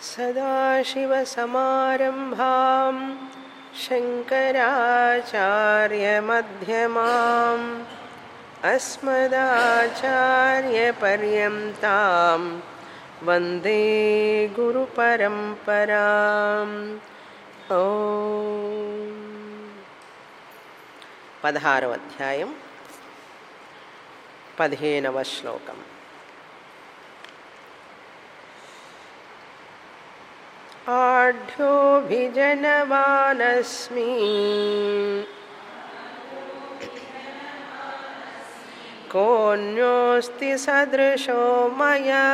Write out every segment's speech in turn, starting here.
सदाशिवसमारम्भां शङ्कराचार्यमध्यमाम् अस्मदाचार्यपर्यन्तां वन्दे गुरुपरम्पराम् ఓ పదహారవ అధ్యాయం పదిహేనవ శ్లోకం ఆఢ్యోభిజనవానస్మి కోన్యోస్తి సదృశో మయా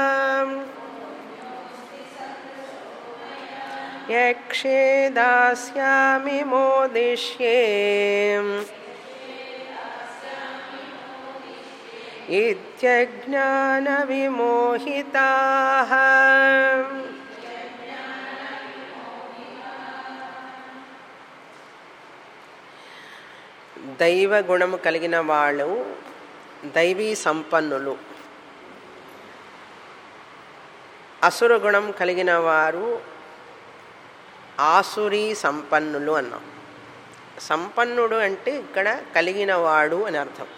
यक्षे दास्यामि मोदिष्ये इत्यज्ञानविमोहिताः దైవ గుణము కలిగిన వాళ్ళు దైవీ సంపన్నులు అసుర గుణం కలిగిన వారు ఆసురీ సంపన్నులు అన్నాం సంపన్నుడు అంటే ఇక్కడ కలిగినవాడు అని అర్థం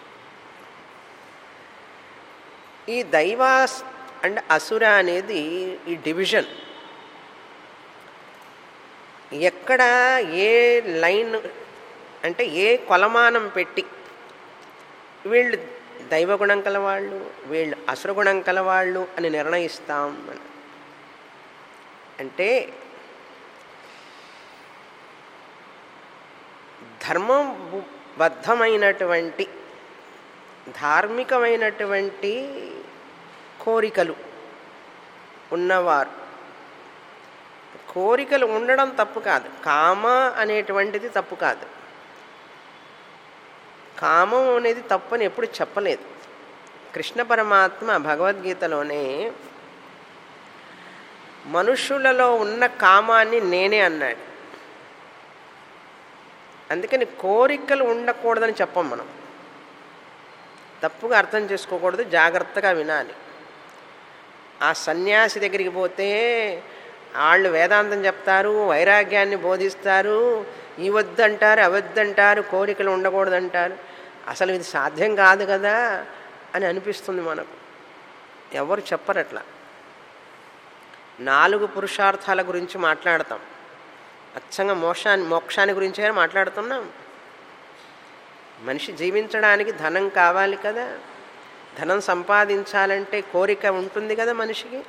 ఈ దైవా అండ్ అసుర అనేది ఈ డివిజన్ ఎక్కడ ఏ లైన్ అంటే ఏ కొలమానం పెట్టి వీళ్ళు దైవగుణం కలవాళ్ళు వీళ్ళు అసురగుణం కలవాళ్ళు అని నిర్ణయిస్తాం అంటే ధర్మబద్ధమైనటువంటి ధార్మికమైనటువంటి కోరికలు ఉన్నవారు కోరికలు ఉండడం తప్పు కాదు కామ అనేటువంటిది తప్పు కాదు కామం అనేది తప్పు అని ఎప్పుడు చెప్పలేదు కృష్ణ పరమాత్మ భగవద్గీతలోనే మనుషులలో ఉన్న కామాన్ని నేనే అన్నాడు అందుకని కోరికలు ఉండకూడదని చెప్పం మనం తప్పుగా అర్థం చేసుకోకూడదు జాగ్రత్తగా వినాలి ఆ సన్యాసి దగ్గరికి పోతే వాళ్ళు వేదాంతం చెప్తారు వైరాగ్యాన్ని బోధిస్తారు ఈ వద్దంటారు అవద్దంటారు కోరికలు ఉండకూడదంటారు అసలు ఇది సాధ్యం కాదు కదా అని అనిపిస్తుంది మనకు ఎవరు చెప్పరు అట్లా నాలుగు పురుషార్థాల గురించి మాట్లాడతాం అచ్చంగా మోక్షాన్ని మోక్షాన్ని గురించే మాట్లాడుతున్నాం మనిషి జీవించడానికి ధనం కావాలి కదా ధనం సంపాదించాలంటే కోరిక ఉంటుంది కదా మనిషికి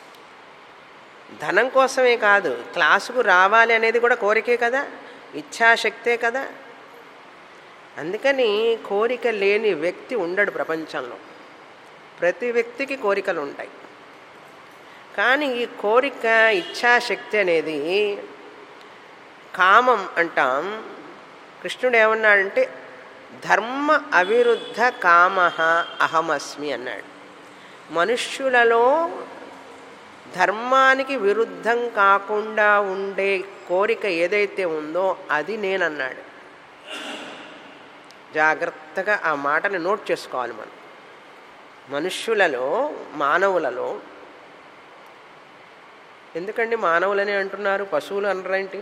ధనం కోసమే కాదు క్లాసుకు రావాలి అనేది కూడా కోరికే కదా ఇచ్ఛాశక్తే కదా అందుకని కోరిక లేని వ్యక్తి ఉండడు ప్రపంచంలో ప్రతి వ్యక్తికి కోరికలు ఉంటాయి కానీ ఈ కోరిక ఇచ్ఛాశక్తి అనేది కామం అంటాం కృష్ణుడు ఏమన్నాడంటే ధర్మ అవిరుద్ధ కామ అహమస్మి అన్నాడు మనుష్యులలో ధర్మానికి విరుద్ధం కాకుండా ఉండే కోరిక ఏదైతే ఉందో అది నేనన్నాడు జాగ్రత్తగా ఆ మాటని నోట్ చేసుకోవాలి మనం మనుష్యులలో మానవులలో ఎందుకండి మానవులని అంటున్నారు పశువులు అనరేంటి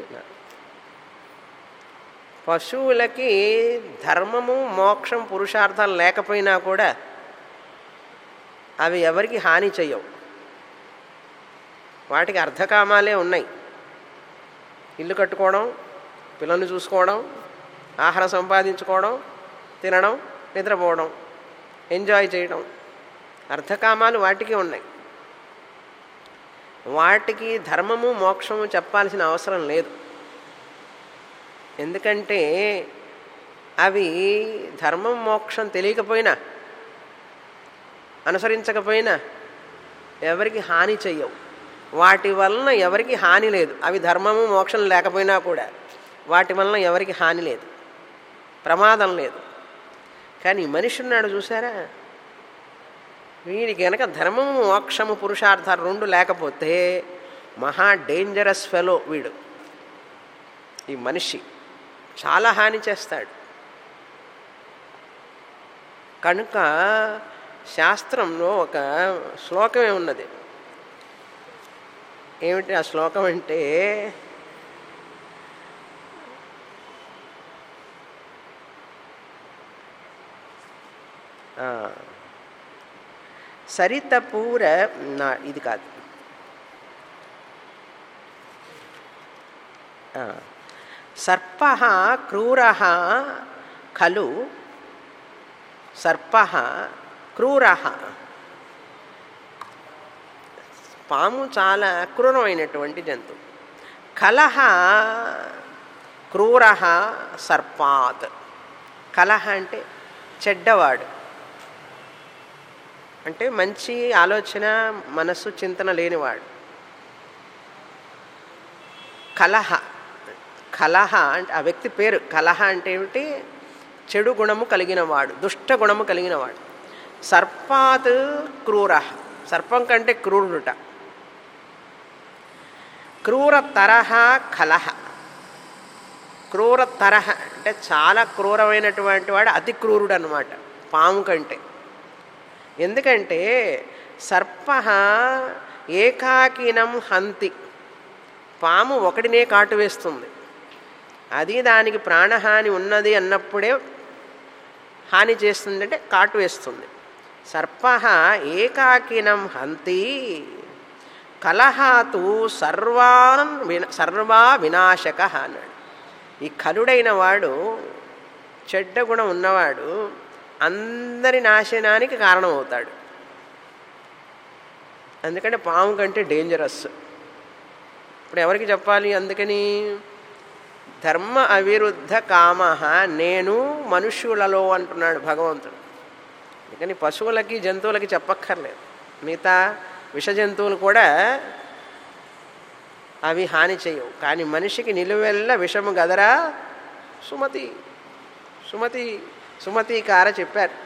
పశువులకి ధర్మము మోక్షం పురుషార్థాలు లేకపోయినా కూడా అవి ఎవరికి హాని చెయ్యవు వాటికి అర్ధకామాలే ఉన్నాయి ఇల్లు కట్టుకోవడం పిల్లల్ని చూసుకోవడం ఆహారం సంపాదించుకోవడం తినడం నిద్రపోవడం ఎంజాయ్ చేయడం అర్ధకామాలు వాటికి ఉన్నాయి వాటికి ధర్మము మోక్షము చెప్పాల్సిన అవసరం లేదు ఎందుకంటే అవి ధర్మం మోక్షం తెలియకపోయినా అనుసరించకపోయినా ఎవరికి హాని చెయ్యవు వాటి వలన ఎవరికి హాని లేదు అవి ధర్మము మోక్షం లేకపోయినా కూడా వాటి వలన ఎవరికి హాని లేదు ప్రమాదం లేదు కానీ మనిషి ఉన్నాడు చూసారా వీడికి కనుక ధర్మము మోక్షము పురుషార్థాలు రెండు లేకపోతే మహా డేంజరస్ ఫెలో వీడు ఈ మనిషి చాలా హాని చేస్తాడు కనుక శాస్త్రంలో ఒక శ్లోకమే ఉన్నది ఏమిటి ఆ శ్లోకం అంటే ఆ, సరితపూర నా ఇది కాదు సర్ప క్రూర ఖలు సర్ప క్రూర పాము చాలా క్రూరమైనటువంటి జంతువు కలహ క్రూర సర్పాత్ కలహ అంటే చెడ్డవాడు అంటే మంచి ఆలోచన మనస్సు చింతన లేనివాడు కలహ కలహ అంటే ఆ వ్యక్తి పేరు కలహ అంటే ఏమిటి చెడు గుణము కలిగినవాడు దుష్ట గుణము కలిగినవాడు సర్పాత్ క్రూర సర్పం కంటే క్రూరుడుట క్రూర తరహ కలహ క్రూర తరహ అంటే చాలా క్రూరమైనటువంటి వాడు అతి క్రూరుడు అనమాట పాము కంటే ఎందుకంటే సర్ప ఏకాకినం హంతి పాము ఒకటినే కాటు వేస్తుంది అది దానికి ప్రాణహాని ఉన్నది అన్నప్పుడే హాని చేస్తుందంటే కాటు వేస్తుంది సర్ప ఏకాకినం హంతి కలహాతు సర్వాన్ విన సర్వా వినాశక అన్నాడు ఈ కలుడైన వాడు చెడ్డ గుణం ఉన్నవాడు అందరి నాశనానికి కారణమవుతాడు అందుకంటే పాము కంటే డేంజరస్ ఇప్పుడు ఎవరికి చెప్పాలి అందుకని ధర్మ అవిరుద్ధ కామ నేను మనుష్యులలో అంటున్నాడు భగవంతుడు అందుకని పశువులకి జంతువులకి చెప్పక్కర్లేదు మిగతా విష జంతువులు కూడా అవి హాని చేయవు కానీ మనిషికి నిలువెల్ల విషము గదరా సుమతి సుమతి సుమతీకార చెప్పారు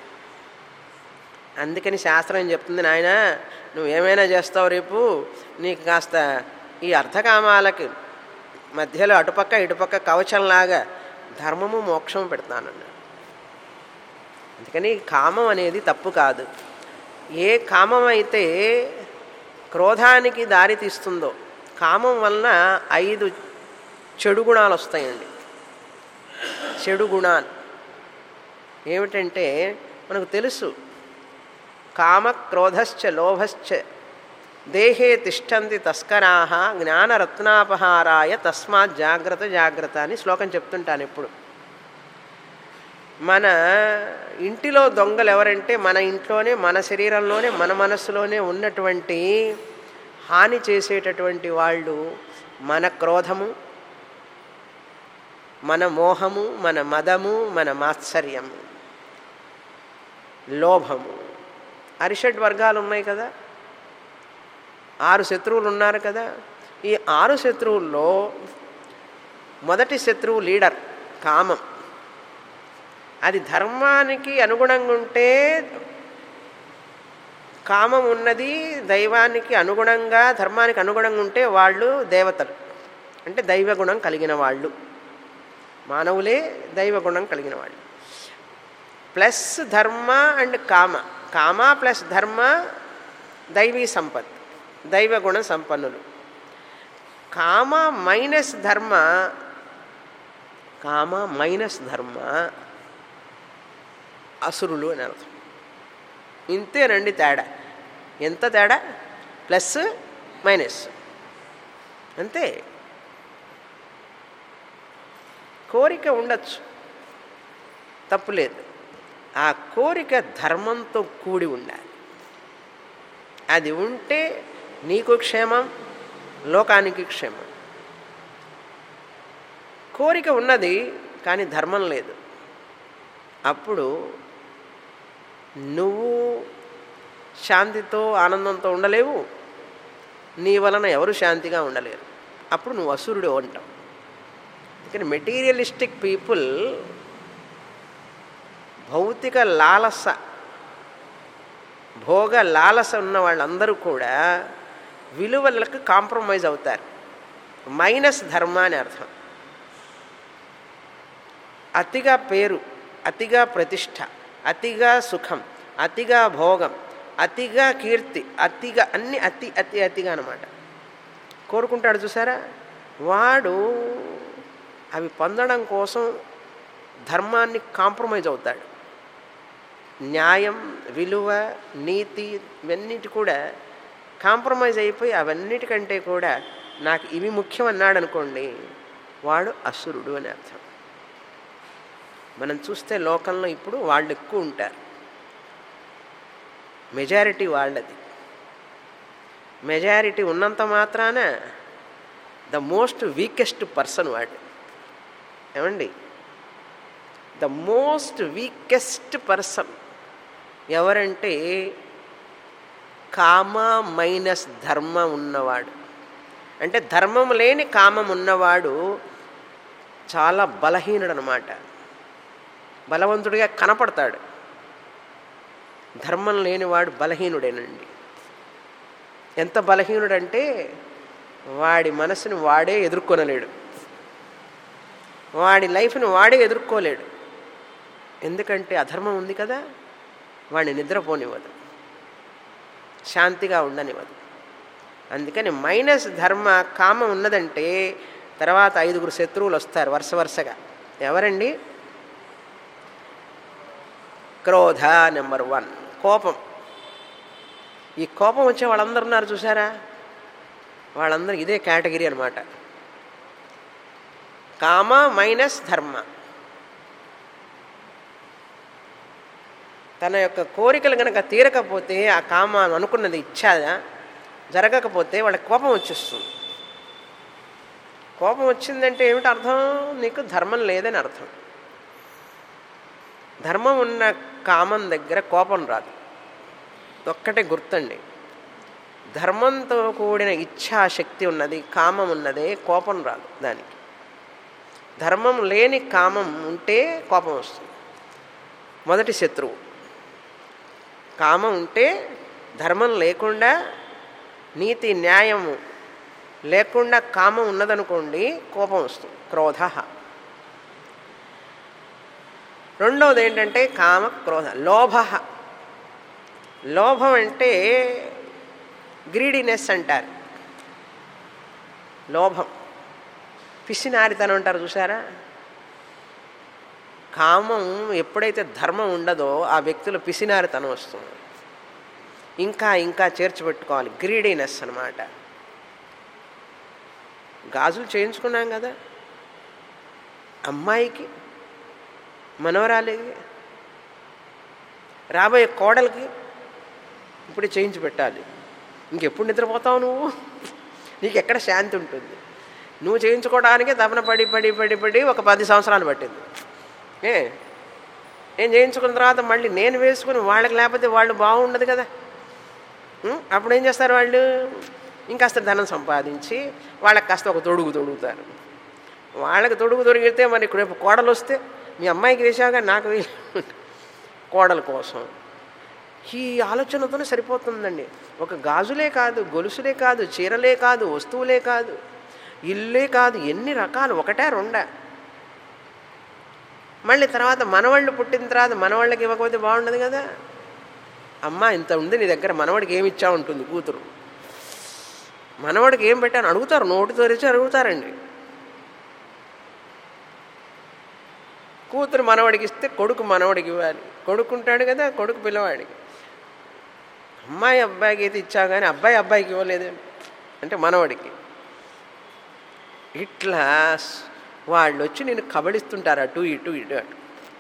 అందుకని శాస్త్రం ఏం చెప్తుంది నాయన నువ్వేమైనా చేస్తావు రేపు నీకు కాస్త ఈ అర్థకామాలకి మధ్యలో అటుపక్క ఇటుపక్క కవచంలాగా ధర్మము మోక్షము పెడతానన్నాడు అందుకని కామం అనేది తప్పు కాదు ఏ కామం అయితే క్రోధానికి దారి తీస్తుందో కామం వలన ఐదు చెడు గుణాలు వస్తాయండి చెడు గుణాలు ఏమిటంటే మనకు తెలుసు కామ క్రోధశ్చ లోభశ్చ దేహే తిష్టంతి తస్కరా జ్ఞానరత్నాపహారాయ తస్మాత్ జాగ్రత్త జాగ్రత్త అని శ్లోకం చెప్తుంటాను ఎప్పుడు మన ఇంటిలో దొంగలు ఎవరంటే మన ఇంట్లోనే మన శరీరంలోనే మన మనస్సులోనే ఉన్నటువంటి హాని చేసేటటువంటి వాళ్ళు మన క్రోధము మన మోహము మన మదము మన మాత్సర్యము లోభము అరిషడ్ వర్గాలు ఉన్నాయి కదా ఆరు శత్రువులు ఉన్నారు కదా ఈ ఆరు శత్రువుల్లో మొదటి శత్రువు లీడర్ కామం అది ధర్మానికి అనుగుణంగా ఉంటే కామం ఉన్నది దైవానికి అనుగుణంగా ధర్మానికి అనుగుణంగా ఉంటే వాళ్ళు దేవతలు అంటే దైవగుణం కలిగిన వాళ్ళు మానవులే దైవగుణం కలిగిన వాళ్ళు ప్లస్ ధర్మ అండ్ కామ కామ ప్లస్ ధర్మ దైవీ సంపత్ దైవగుణ సంపన్నులు కామ మైనస్ ధర్మ కామ మైనస్ ధర్మ అసురులు అని అర్థం ఇంతేనండి తేడా ఎంత తేడా ప్లస్ మైనస్ అంతే కోరిక ఉండొచ్చు తప్పులేదు ఆ కోరిక ధర్మంతో కూడి ఉండాలి అది ఉంటే నీకు క్షేమం లోకానికి క్షేమం కోరిక ఉన్నది కానీ ధర్మం లేదు అప్పుడు నువ్వు శాంతితో ఆనందంతో ఉండలేవు నీ వలన ఎవరు శాంతిగా ఉండలేరు అప్పుడు నువ్వు అసురుడు అంటావు అందుకని మెటీరియలిస్టిక్ పీపుల్ భౌతిక లాలస భోగ లాలస ఉన్న వాళ్ళందరూ కూడా విలువలకు కాంప్రమైజ్ అవుతారు మైనస్ ధర్మ అని అర్థం అతిగా పేరు అతిగా ప్రతిష్ట అతిగా సుఖం అతిగా భోగం అతిగా కీర్తి అతిగా అన్ని అతి అతి అతిగా అనమాట కోరుకుంటాడు చూసారా వాడు అవి పొందడం కోసం ధర్మాన్ని కాంప్రమైజ్ అవుతాడు న్యాయం విలువ నీతి ఇవన్నిటి కూడా కాంప్రమైజ్ అయిపోయి అవన్నిటికంటే కూడా నాకు ఇవి ముఖ్యం అన్నాడు అనుకోండి వాడు అసురుడు అని అర్థం మనం చూస్తే లోకంలో ఇప్పుడు వాళ్ళు ఎక్కువ ఉంటారు మెజారిటీ వాళ్ళది మెజారిటీ ఉన్నంత మాత్రాన ద మోస్ట్ వీకెస్ట్ పర్సన్ వాడు ఏమండి ద మోస్ట్ వీకెస్ట్ పర్సన్ ఎవరంటే కామ మైనస్ ధర్మ ఉన్నవాడు అంటే ధర్మం లేని కామం ఉన్నవాడు చాలా బలహీనుడు అనమాట బలవంతుడిగా కనపడతాడు ధర్మం లేనివాడు బలహీనుడేనండి ఎంత బలహీనుడంటే వాడి మనసుని వాడే ఎదుర్కొనలేడు వాడి లైఫ్ని వాడే ఎదుర్కోలేడు ఎందుకంటే అధర్మం ఉంది కదా వాడిని నిద్రపోనివ్వదు శాంతిగా ఉండనివ్వదు అందుకని మైనస్ ధర్మ కామం ఉన్నదంటే తర్వాత ఐదుగురు శత్రువులు వస్తారు వరుస వరుసగా ఎవరండి క్రోధ నెంబర్ వన్ కోపం ఈ కోపం వచ్చే వాళ్ళందరూ ఉన్నారు చూసారా వాళ్ళందరూ ఇదే కేటగిరీ అనమాట కామ మైనస్ ధర్మ తన యొక్క కోరికలు కనుక తీరకపోతే ఆ కామ అనుకున్నది ఇచ్చా జరగకపోతే వాళ్ళకి కోపం వచ్చేస్తుంది కోపం వచ్చిందంటే ఏమిటి అర్థం నీకు ధర్మం లేదని అర్థం ధర్మం ఉన్న కామం దగ్గర కోపం రాదు ఒక్కటే గుర్తండి ధర్మంతో కూడిన ఇచ్ఛాశక్తి ఉన్నది కామం ఉన్నదే కోపం రాదు దానికి ధర్మం లేని కామం ఉంటే కోపం వస్తుంది మొదటి శత్రువు కామం ఉంటే ధర్మం లేకుండా నీతి న్యాయము లేకుండా కామం ఉన్నదనుకోండి కోపం వస్తుంది క్రోధ రెండవది ఏంటంటే కామ క్రోధ లోభ లోభం అంటే గ్రీడినెస్ అంటారు లోభం పిసినారితనం అంటారు చూసారా కామం ఎప్పుడైతే ధర్మం ఉండదో ఆ వ్యక్తులు పిసినారితనం వస్తుంది ఇంకా ఇంకా చేర్చిపెట్టుకోవాలి గ్రీడీనెస్ అనమాట గాజులు చేయించుకున్నాం కదా అమ్మాయికి మనవరాలికి రాబోయే కోడలికి ఇప్పుడు చేయించి పెట్టాలి ఇంకెప్పుడు నిద్రపోతావు నువ్వు నీకు ఎక్కడ శాంతి ఉంటుంది నువ్వు చేయించుకోవడానికే తపన పడి పడి పడి పడి ఒక పది సంవత్సరాలు పట్టింది ఏ నేను చేయించుకున్న తర్వాత మళ్ళీ నేను వేసుకుని వాళ్ళకి లేకపోతే వాళ్ళు బాగుండదు కదా ఉం? అప్పుడు ఏం చేస్తారు వాళ్ళు ఇంకాస్త ధనం సంపాదించి వాళ్ళకి కాస్త ఒక తొడుగు తొడుగుతారు వాళ్ళకి తొడుగు దొరికితే మరి రేపు కోడలు వస్తే మీ అమ్మాయికి వేసాగా నాకు వే కోడల కోసం ఈ ఆలోచనతోనే సరిపోతుందండి ఒక గాజులే కాదు గొలుసులే కాదు చీరలే కాదు వస్తువులే కాదు ఇల్లే కాదు ఎన్ని రకాలు ఒకటే రెండా మళ్ళీ తర్వాత మనవాళ్ళు పుట్టిన తర్వాత మనవాళ్ళకి ఇవ్వకపోతే బాగుండదు కదా అమ్మ ఇంత ఉంది నీ దగ్గర మనవాడికి ఏమి ఇచ్చా ఉంటుంది కూతురు మనవాడికి ఏం పెట్టాను అడుగుతారు నోటి తెరిచి అడుగుతారండి కూతురు మనవాడికి ఇస్తే కొడుకు మనవాడికి ఇవ్వాలి కొడుకుంటాడు కదా కొడుకు పిల్లవాడికి అమ్మాయి అబ్బాయికి అయితే ఇచ్చా కానీ అబ్బాయి అబ్బాయికి ఇవ్వలేదు అంటే మనవాడికి ఇట్లా వాళ్ళు వచ్చి నేను కబడిస్తుంటారు అటు ఇటు ఇటు అటు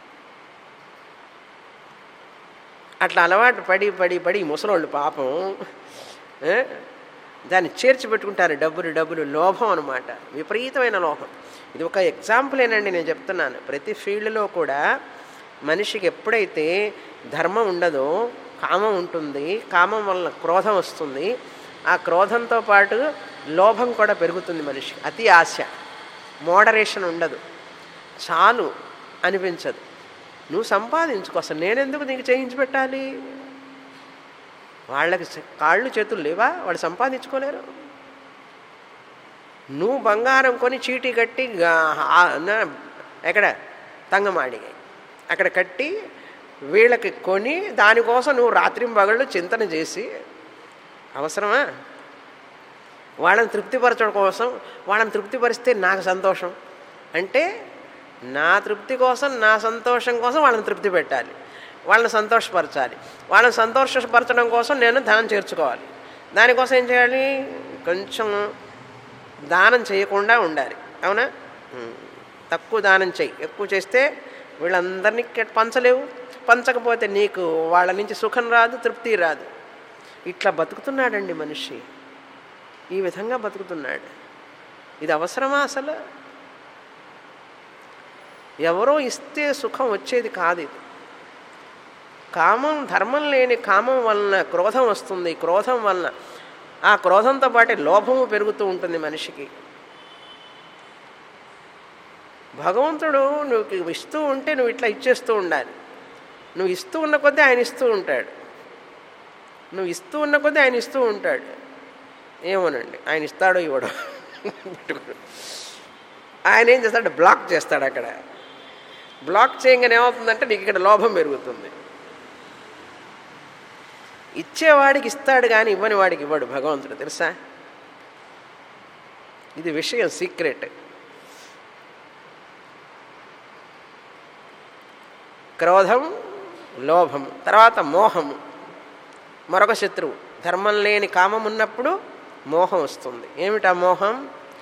అట్లా అలవాటు పడి పడి పడి ఈ ముసలోళ్ళు పాపం ఏ? దాన్ని చేర్చి పెట్టుకుంటారు డబ్బులు డబ్బులు లోభం అనమాట విపరీతమైన లోభం ఇది ఒక ఎగ్జాంపులేనండి నేను చెప్తున్నాను ప్రతి ఫీల్డ్లో కూడా మనిషికి ఎప్పుడైతే ధర్మం ఉండదో కామం ఉంటుంది కామం వలన క్రోధం వస్తుంది ఆ క్రోధంతో పాటు లోభం కూడా పెరుగుతుంది మనిషికి అతి ఆశ మోడరేషన్ ఉండదు చాలు అనిపించదు నువ్వు సంపాదించుకో అసలు నేనెందుకు నీకు చేయించి పెట్టాలి వాళ్ళకి చే- కాళ్ళు చేతులు లేవా వాళ్ళు సంపాదించుకోలేరు నువ్వు బంగారం కొని చీటీ కట్టి గా- ఆ- నా- ఎక్కడ తంగమాడిగాయి అక్కడ కట్టి వీళ్ళకి కొని దానికోసం నువ్వు రాత్రి పగళ్ళు చింతన చేసి అవసరమా వాళ్ళని తృప్తిపరచడం కోసం వాళ్ళని తృప్తిపరిస్తే నాకు సంతోషం అంటే నా తృప్తి కోసం నా సంతోషం కోసం వాళ్ళని తృప్తి పెట్టాలి వాళ్ళని సంతోషపరచాలి వాళ్ళని సంతోషపరచడం కోసం నేను ధనం చేర్చుకోవాలి దానికోసం ఏం చేయాలి కొంచెం దానం చేయకుండా ఉండాలి అవునా ఉమ్. తక్కువ దానం చెయ్యి ఎక్కువ చేస్తే వీళ్ళందరినీ కె- పంచలేవు పంచకపోతే నీకు వాళ్ళ నుంచి సుఖం రాదు తృప్తి రాదు ఇట్లా బతుకుతున్నాడండి మనిషి ఈ విధంగా బతుకుతున్నాడు ఇది అవసరమా అసలు ఎవరో ఇస్తే సుఖం వచ్చేది కాదు ఇది కామం ధర్మం లేని కామం వలన క్రోధం వస్తుంది క్రోధం వలన ఆ క్రోధంతో పాటు లోభము పెరుగుతూ ఉంటుంది మనిషికి భగవంతుడు నువ్వు ఇస్తూ ఉంటే నువ్వు ఇట్లా ఇచ్చేస్తూ ఉండాలి నువ్వు ఇస్తూ ఉన్న కొద్దీ ఆయన ఇస్తూ ఉంటాడు నువ్వు ఇస్తూ ఉన్న కొద్దీ ఆయన ఇస్తూ ఉంటాడు ఏమోనండి ఆయన ఇస్తాడో ఇవ్వడో పెట్టుకో. ఆయన ఏం చేస్తాడు బ్లాక్ చేస్తాడు అక్కడ బ్లాక్ చేయగానే ఏమవుతుందంటే నీకు ఇక్కడ లోభం పెరుగుతుంది ఇచ్చేవాడికి ఇస్తాడు కానీ ఇవ్వని వాడికి ఇవ్వడు భగవంతుడు తెలుసా ఇది విషయం సీక్రెట్ క్రోధం లోభము తర్వాత మోహము మరొక శత్రువు ధర్మం లేని కామం ఉన్నప్పుడు మోహం వస్తుంది ఏమిటా మోహం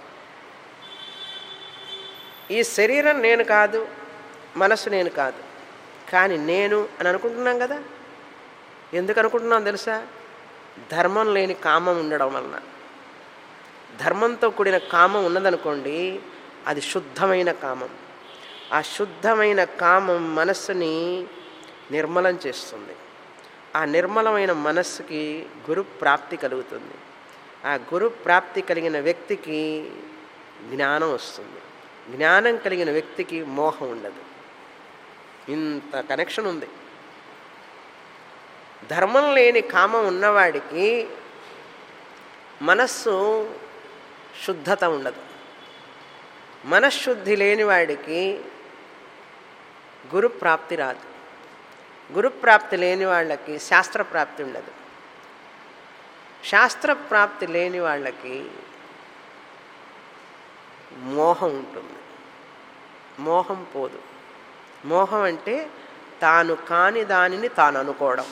ఈ శరీరం నేను కాదు మనసు నేను కాదు కానీ నేను అని అనుకుంటున్నాం కదా ఎందుకు అనుకుంటున్నాం తెలుసా ధర్మం లేని కామం ఉండడం వలన ధర్మంతో కూడిన కామం ఉన్నదనుకోండి అది శుద్ధమైన కామం ఆ శుద్ధమైన కామం మనస్సుని నిర్మలం చేస్తుంది ఆ నిర్మలమైన మనస్సుకి గురు ప్రాప్తి కలుగుతుంది ఆ గురు ప్రాప్తి కలిగిన వ్యక్తికి జ్ఞానం వస్తుంది జ్ఞానం కలిగిన వ్యక్తికి మోహం ఉండదు ఇంత కనెక్షన్ ఉంది ధర్మం లేని కామం ఉన్నవాడికి మనస్సు శుద్ధత ఉండదు మనశ్శుద్ధి లేని వాడికి గురుప్రాప్తి రాదు గురుప్రాప్తి లేని వాళ్ళకి శాస్త్రప్రాప్తి ఉండదు శాస్త్రప్రాప్తి లేని వాళ్ళకి మోహం ఉంటుంది మోహం పోదు మోహం అంటే తాను కాని దానిని తాను అనుకోవడం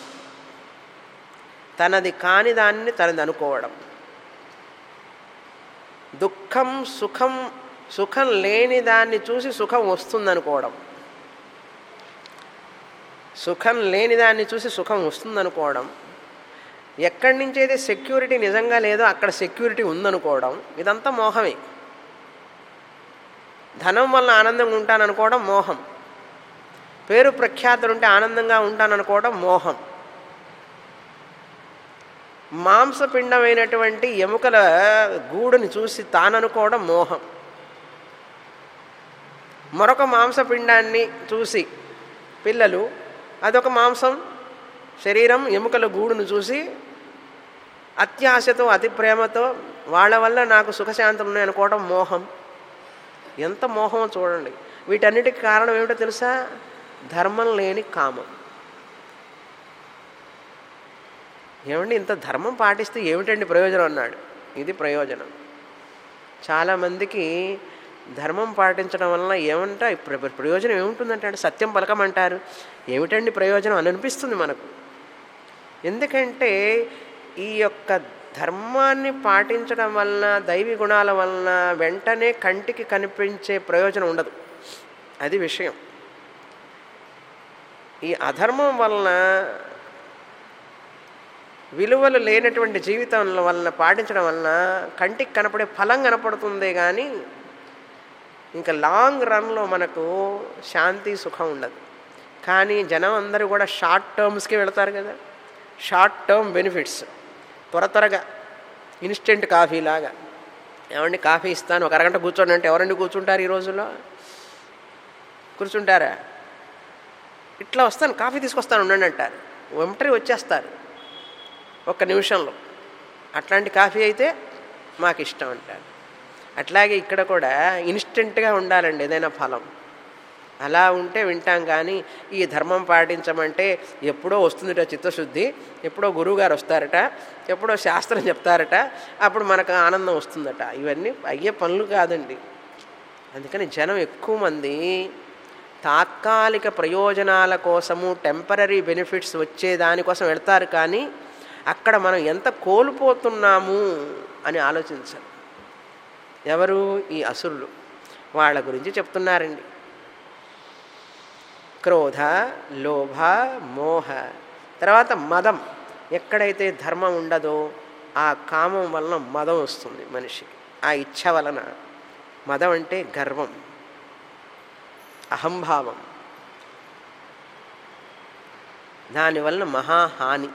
తనది కాని దానిని తనది అనుకోవడం దుఃఖం సుఖం సుఖం లేని దాన్ని చూసి సుఖం వస్తుందనుకోవడం సుఖం లేని దాన్ని చూసి సుఖం వస్తుందనుకోవడం ఎక్కడి నుంచి అయితే సెక్యూరిటీ నిజంగా లేదో అక్కడ సెక్యూరిటీ ఉందనుకోవడం ఇదంతా మోహమే ధనం వల్ల ఆనందంగా ఉంటాననుకోవడం మోహం పేరు ప్రఖ్యాతులు ఉంటే ఆనందంగా ఉంటాననుకోవడం మోహం మాంసపిండమైనటువంటి ఎముకల గూడుని చూసి తాననుకోవడం మోహం మరొక మాంసపిండాన్ని చూసి పిల్లలు అదొక మాంసం శరీరం ఎముకల గూడును చూసి అత్యాశతో అతి ప్రేమతో వాళ్ళ వల్ల నాకు సుఖశాంతులు ఉన్నాయి అనుకోవడం మోహం ఎంత మోహమో చూడండి వీటన్నిటికి కారణం ఏమిటో తెలుసా ధర్మం లేని కామం ఏమండి ఇంత ధర్మం పాటిస్తే ఏమిటండి ప్రయోజనం అన్నాడు ఇది ప్రయోజనం చాలామందికి ధర్మం పాటించడం వలన ఏమంటా ప్ర- ప్రయోజనం ఏముంటుందంటే అంటే సత్యం పలకమంటారు ఏమిటండి ప్రయోజనం అని అనిపిస్తుంది మనకు ఎందుకంటే ఈ యొక్క ధర్మాన్ని పాటించడం వలన దైవీ గుణాల వలన వెంటనే కంటికి కనిపించే ప్రయోజనం ఉండదు అది విషయం ఈ అధర్మం వలన విలువలు లేనటువంటి జీవితం వలన పాటించడం వలన కంటికి కనపడే ఫలం కనపడుతుందే కానీ ఇంకా లాంగ్ రన్లో మనకు శాంతి సుఖం ఉండదు కానీ జనం అందరూ కూడా షార్ట్ టర్మ్స్కి వెళతారు కదా షార్ట్ టర్మ్ బెనిఫిట్స్ త్వర త్వరగా ఇన్స్టెంట్ కాఫీ లాగా ఏమండి కాఫీ ఇస్తాను ఒక అరగంట కూర్చోండి అంటే ఎవరండి కూర్చుంటారు ఈ రోజుల్లో కూర్చుంటారా ఇట్లా వస్తాను కాఫీ తీసుకొస్తాను ఉండండి అంటారు వెంటనే వచ్చేస్తారు ఒక్క నిమిషంలో అట్లాంటి కాఫీ అయితే మాకు ఇష్టం అంటారు అట్లాగే ఇక్కడ కూడా ఇన్స్టెంట్గా ఉండాలండి ఏదైనా ఫలం అలా ఉంటే వింటాం కానీ ఈ ధర్మం పాటించమంటే ఎప్పుడో వస్తుందిట చిత్తశుద్ధి ఎప్పుడో గురువుగారు వస్తారట ఎప్పుడో శాస్త్రం చెప్తారట అప్పుడు మనకు ఆనందం వస్తుందట ఇవన్నీ అయ్యే పనులు కాదండి అందుకని జనం ఎక్కువ మంది తాత్కాలిక ప్రయోజనాల కోసము టెంపరీ బెనిఫిట్స్ వచ్చే దానికోసం వెళ్తారు కానీ అక్కడ మనం ఎంత కోల్పోతున్నాము అని ఆలోచించాలి ఎవరు ఈ అసురులు వాళ్ళ గురించి చెప్తున్నారండి క్రోధ లోభ మోహ తర్వాత మదం ఎక్కడైతే ధర్మం ఉండదో ఆ కామం వలన మదం వస్తుంది మనిషికి ఆ ఇచ్ఛ వలన మదం అంటే గర్వం అహంభావం దానివలన మహాహాని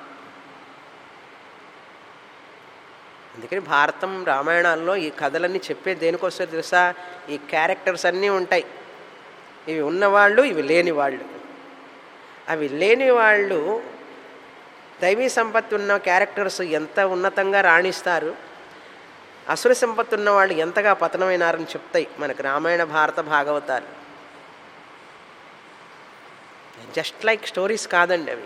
అందుకని భారతం రామాయణాల్లో ఈ కథలన్నీ చెప్పే దేనికోసం తెలుసా ఈ క్యారెక్టర్స్ అన్నీ ఉంటాయి ఇవి ఉన్నవాళ్ళు ఇవి లేని వాళ్ళు అవి లేని వాళ్ళు దైవీ సంపత్తి ఉన్న క్యారెక్టర్స్ ఎంత ఉన్నతంగా రాణిస్తారు అసుర సంపత్తి ఉన్న వాళ్ళు ఎంతగా పతనమైనారని చెప్తాయి మనకు రామాయణ భారత భాగవతాలు జస్ట్ లైక్ స్టోరీస్ కాదండి అవి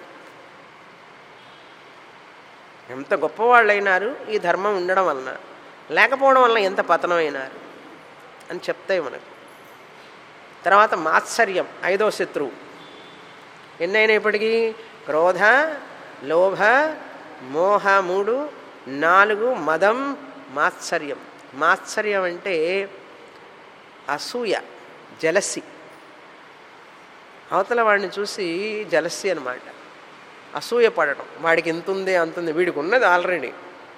ఎంత గొప్పవాళ్ళైనారు ఈ ధర్మం ఉండడం వలన లేకపోవడం వలన ఎంత పతనమైనారు అని చెప్తాయి మనకు తర్వాత మాత్సర్యం ఐదో శత్రువు ఎన్నైనప్పటికీ క్రోధ లోభ మోహ మూడు నాలుగు మదం మాత్సర్యం మాత్సర్యం అంటే అసూయ జలసి అవతల వాడిని చూసి జలసి అనమాట అసూయ పడటం వాడికి ఎంత ఉంది అంత ఉంది వీడికి ఉన్నది ఆల్రెడీ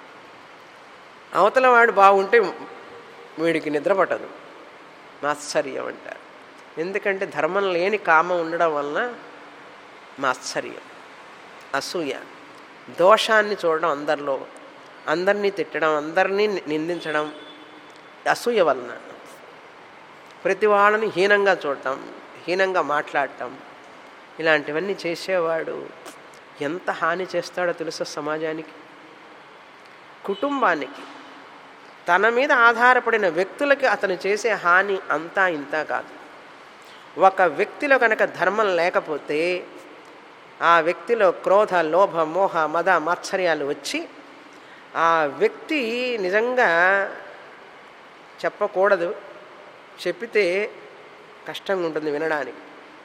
అవతల వాడు బాగుంటే వీడికి నిద్ర పట్టదు మాత్సర్యం అంటారు ఎందుకంటే ధర్మం లేని కామం ఉండడం వలన మాత్సర్యం అసూయ దోషాన్ని చూడడం అందరిలో అందరినీ తిట్టడం అందరినీ నిందించడం అసూయ వలన ప్రతి వాళ్ళని హీనంగా చూడటం హీనంగా మాట్లాడటం ఇలాంటివన్నీ చేసేవాడు ఎంత హాని చేస్తాడో తెలుసా సమాజానికి కుటుంబానికి తన మీద ఆధారపడిన వ్యక్తులకి అతను చేసే హాని అంతా ఇంత కాదు ఒక వ్యక్తిలో కనుక ధర్మం లేకపోతే ఆ వ్యక్తిలో క్రోధ లోభ మోహ మద మాత్సర్యాలు వచ్చి ఆ వ్యక్తి నిజంగా చెప్పకూడదు చెప్పితే కష్టంగా ఉంటుంది వినడానికి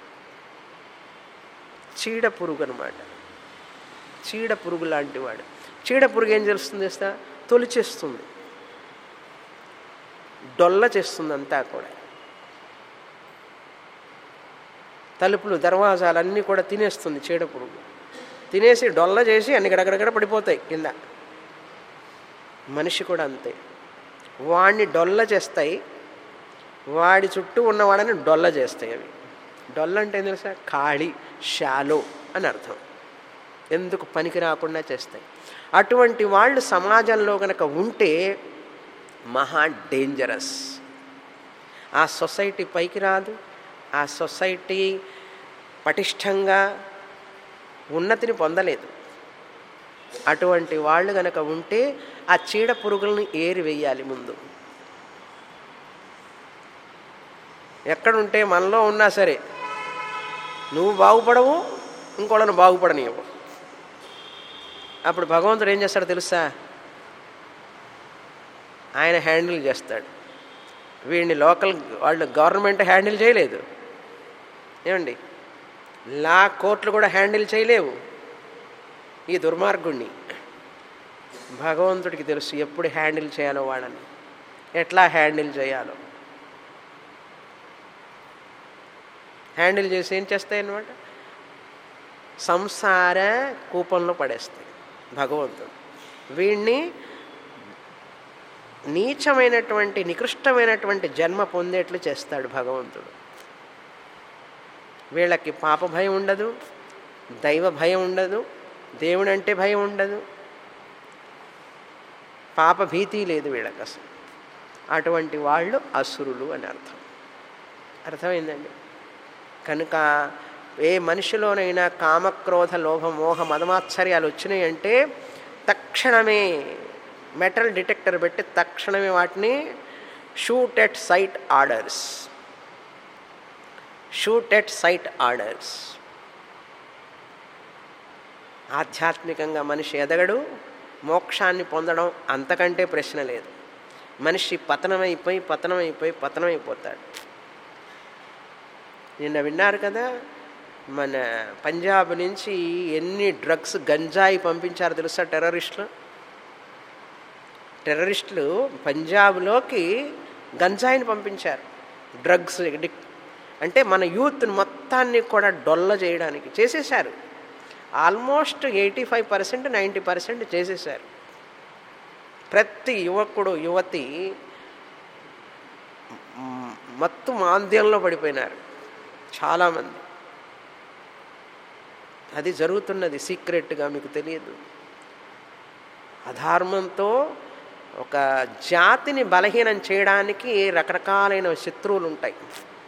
చీడ పురుగు అనమాట చీడ పురుగు లాంటి వాడు చీడ పురుగు ఏం చేస్తుంది చేస్తా తొలిచేస్తుంది డొల్ల చేస్తుంది అంతా కూడా తలుపులు దర్వాజాలన్నీ కూడా తినేస్తుంది చీడ పురుగు తినేసి డొల్ల చేసి అన్ని గడగడగడ పడిపోతాయి కింద మనిషి కూడా అంతే వాడిని డొల్ల చేస్తాయి వాడి చుట్టూ ఉన్నవాడని డొల్ల చేస్తాయి అవి డొల్ల అంటే ఏం తెలుసా ఖాళీ షాలో అని అర్థం ఎందుకు పనికి రాకుండా చేస్తాయి అటువంటి వాళ్ళు సమాజంలో కనుక ఉంటే మహా డేంజరస్ ఆ సొసైటీ పైకి రాదు ఆ సొసైటీ పటిష్టంగా ఉన్నతిని పొందలేదు అటువంటి వాళ్ళు గనక ఉంటే ఆ చీడ పురుగులను ఏరి వేయాలి ముందు ఎక్కడుంటే మనలో ఉన్నా సరే నువ్వు బాగుపడవు ఇంకోళ్ళను బాగుపడనివ్వు అప్పుడు భగవంతుడు ఏం చేస్తాడో తెలుసా ఆయన హ్యాండిల్ చేస్తాడు వీడిని లోకల్ వాళ్ళు గవర్నమెంట్ హ్యాండిల్ చేయలేదు ఏమండి లా కోర్టులు కూడా హ్యాండిల్ చేయలేవు ఈ దుర్మార్గుణ్ణి భగవంతుడికి తెలుసు ఎప్పుడు హ్యాండిల్ చేయాలో వాళ్ళని ఎట్లా హ్యాండిల్ చేయాలో హ్యాండిల్ చేసి ఏం చేస్తాయి అన్నమాట సంసార కూపంలో పడేస్తాయి భగవంతుడు వీడిని నీచమైనటువంటి నికృష్టమైనటువంటి జన్మ పొందేట్లు చేస్తాడు భగవంతుడు వీళ్ళకి పాప భయం ఉండదు దైవ భయం ఉండదు దేవుడు అంటే భయం ఉండదు పాప భీతి లేదు వీళ్ళకి అసలు అటువంటి వాళ్ళు అసురులు అని అర్థం అర్థమైందండి కనుక ఏ మనిషిలోనైనా కామక్రోధ లోభ మోహ మదమాత్సర్యాలు వచ్చినాయంటే తక్షణమే మెటల్ డిటెక్టర్ పెట్టి తక్షణమే వాటిని shoot at sight orders shoot at sight orders ఆధ్యాత్మికంగా మనిషి ఎదగడు మోక్షాన్ని పొందడం అంతకంటే ప్రశ్న లేదు మనిషి పతనమైపోయి పతనమైపోయి పతనమైపోతాడు నిన్న విన్నారు కదా మన పంజాబ్ నుంచి ఎన్ని డ్రగ్స్ గంజాయి పంపించారో తెలుసా టెర్రరిస్టులు టెర్రరిస్టులు పంజాబ్లోకి గంజాయిని పంపించారు డ్రగ్స్ ఎడిక్ట్ అంటే మన యూత్ మొత్తాన్ని కూడా డొల్ల చేయడానికి చేసేశారు almost eighty five percent ninety percent చేసేశారు ప్రతి యువకుడు యువతి మ్, మత్తు మాంద్యంలో పడిపోయినారు చాలామంది అది జరుగుతున్నది సీక్రెట్గా మీకు తెలియదు అధర్మంతో ఒక జాతిని బలహీనం చేయడానికి రకరకాలైన శత్రువులు ఉంటాయి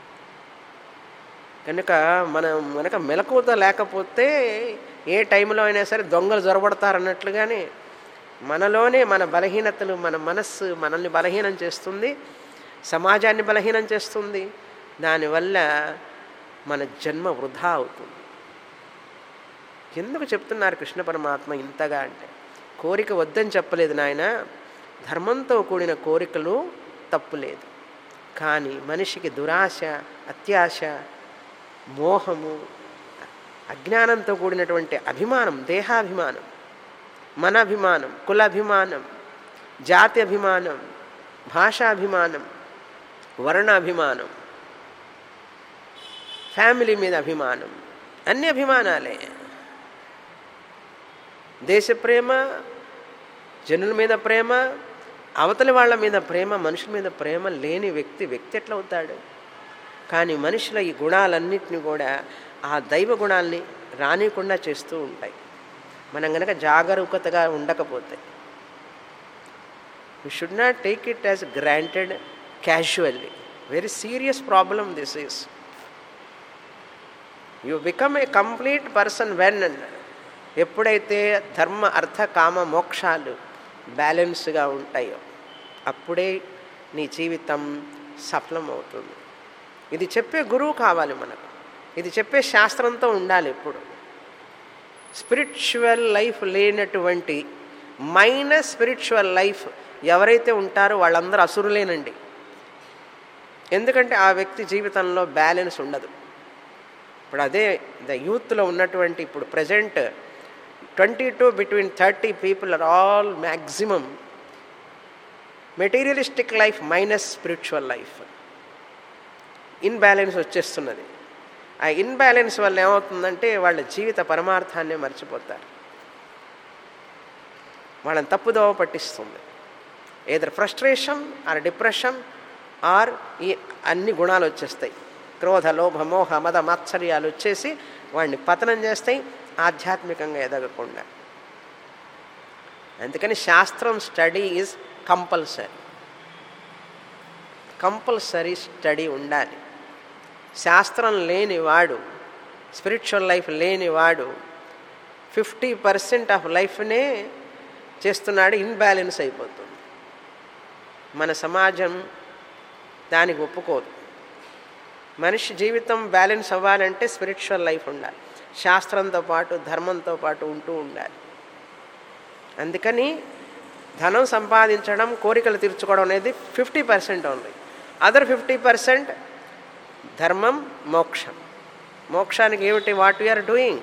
కనుక మనం మనక మెలకువత లేకపోతే ఏ టైంలో అయినా సరే దొంగలు జొరబడతారన్నట్లుగానే మనలోనే మన బలహీనతలు మన మనస్సు మనల్ని బలహీనం చేస్తుంది సమాజాన్ని బలహీనం చేస్తుంది దానివల్ల మన జన్మ వృధా అవుతుంది ఎందుకు చెప్తున్నారు కృష్ణ పరమాత్మ ఇంతగా అంటే కోరిక వద్దని చెప్పలేదు నాయన ధర్మంతో కూడిన కోరికలు తప్పులేదు కానీ మనిషికి దురాశ అత్యాశ మోహము అజ్ఞానంతో కూడినటువంటి అభిమానం దేహాభిమానం మన అభిమానం కులాభిమానం జాతి అభిమానం భాషాభిమానం వర్ణాభిమానం ఫ్యామిలీ మీద అభిమానం అన్ని అభిమానాలే దేశ ప్రేమ జనుల మీద ప్రేమ అవతలి వాళ్ళ మీద ప్రేమ మనుషుల మీద ప్రేమ లేని వ్యక్తి వ్యక్తి ఎట్లా అవుతాడు కానీ మనిషిలో ఈ గుణాలన్నింటినీ కూడా ఆ దైవ గుణాల్ని రానికుండా చేస్తూ ఉంటాయి మనం కనుక జాగరూకతగా ఉండకపోతే you should not take it as granted casually very serious problem this is you become a complete person when ఎప్పుడైతే ధర్మ అర్థ కామ మోక్షాలు బ్యాలెన్స్గా ఉంటాయో అప్పుడే నీ జీవితం సఫలమవుతుంది ఇది చెప్పే గురువు కావాలి మనకు ఇది చెప్పే శాస్త్రంతో ఉండాలి ఎప్పుడు స్పిరిచువల్ లైఫ్ లేనటువంటి మైనస్ స్పిరిచువల్ లైఫ్ ఎవరైతే ఉంటారో వాళ్ళందరూ అసురులేనండి ఎందుకంటే ఆ వ్యక్తి జీవితంలో బ్యాలెన్స్ ఉండదు ఇప్పుడు అదే ద యూత్లో ఉన్నటువంటి ఇప్పుడు present twenty two between thirty people are all maximum materialistic life minus spiritual life imbalance వచ్చేస్తున్నది ఆ ఇన్బ్యాలెన్స్ వల్ల ఏమవుతుందంటే వాళ్ళ జీవిత పరమార్థాన్ని మర్చిపోతారు వాళ్ళని తప్పుదోవ పట్టిస్తుంది either frustration or depression or ఈ అన్ని గుణాలు వచ్చేస్తాయి క్రోధ లోభ మోహ మద మాత్సర్యాలు వచ్చేసి వాడిని పతనం చేస్తాయి ఆధ్యాత్మికంగా ఎదగకుండా అందుకని శాస్త్రం study is compulsory compulsory study ఉండాలి శాస్త్రం లేనివాడు స్పిరిచువల్ లైఫ్ లేనివాడు ఫిఫ్టీ పర్సెంట్ ఆఫ్ లైఫ్నే చేస్తున్నాడు ఇన్బ్యాలెన్స్ అయిపోతుంది మన సమాజం దానికి ఒప్పుకోదు మనిషి జీవితం బ్యాలెన్స్ అవ్వాలంటే స్పిరిచువల్ లైఫ్ ఉండాలి శాస్త్రంతో పాటు ధర్మంతో పాటు ఉంటూ ఉండాలి అందుకని ధనం సంపాదించడం కోరికలు తీర్చుకోవడం అనేది ఫిఫ్టీ పర్సెంట్ ఉంది అదర్ ఫిఫ్టీ పర్సెంట్ ధర్మం మోక్షం మోక్షానికి ఏమిటి వాట్ వీఆర్ డూయింగ్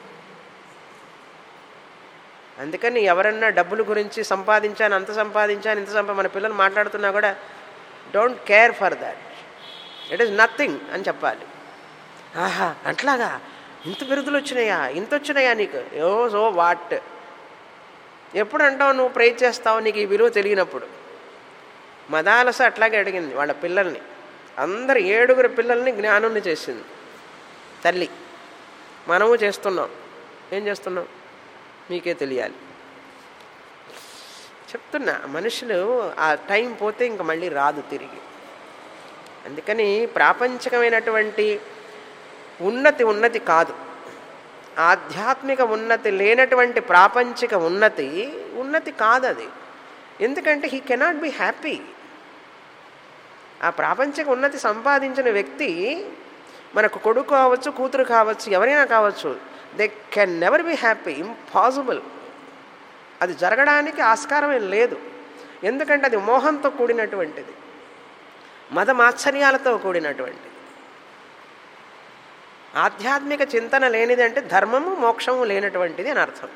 అందుకని ఎవరన్నా డబ్బుల గురించి సంపాదించాను అంత సంపాదించాను ఇంత సంపా మన పిల్లలు మాట్లాడుతున్నా కూడా don't care for that it is nothing అని చెప్పాలి ఆహా అట్లాగా ఇంత బిరుదులు వచ్చినాయా ఇంత వచ్చినాయా నీకు ఓ సో వాట్ ఎప్పుడు అంటావు నువ్వు ప్రే చేస్తావు నీకు ఈ విలువ తెలియనప్పుడు మదాలస అట్లాగే అడిగింది వాళ్ళ పిల్లల్ని అందరు ఏడుగురు పిల్లల్ని జ్ఞానుని చేసింది తల్లి మనము చేస్తున్నాం ఏం చేస్తున్నాం మీకే తెలియాలి చెప్తున్నా మనుషులు ఆ టైం పోతే ఇంక మళ్ళీ రాదు తిరిగి అందుకని ప్రాపంచికమైనటువంటి ఉన్నతి ఉన్నతి కాదు ఆధ్యాత్మిక ఉన్నతి లేనటువంటి ప్రాపంచిక ఉన్నతి ఉన్నతి కాదు అది ఎందుకంటే హీ కెనాట్ బి హ్యాపీ ఆ ప్రాపంచిక ఉన్నతి సంపాదించిన వ్యక్తి మనకు కొడుకు కావచ్చు కూతురు కావచ్చు ఎవరైనా కావచ్చు they can never be happy impossible అది జరగడానికి ఆస్కారమే లేదు ఎందుకంటే అది మోహంతో కూడినటువంటిది మదమాశ్చర్యాలతో కూడినటువంటిది ఆధ్యాత్మిక చింతన లేనిది అంటే ధర్మము మోక్షము లేనటువంటిది అని అర్థం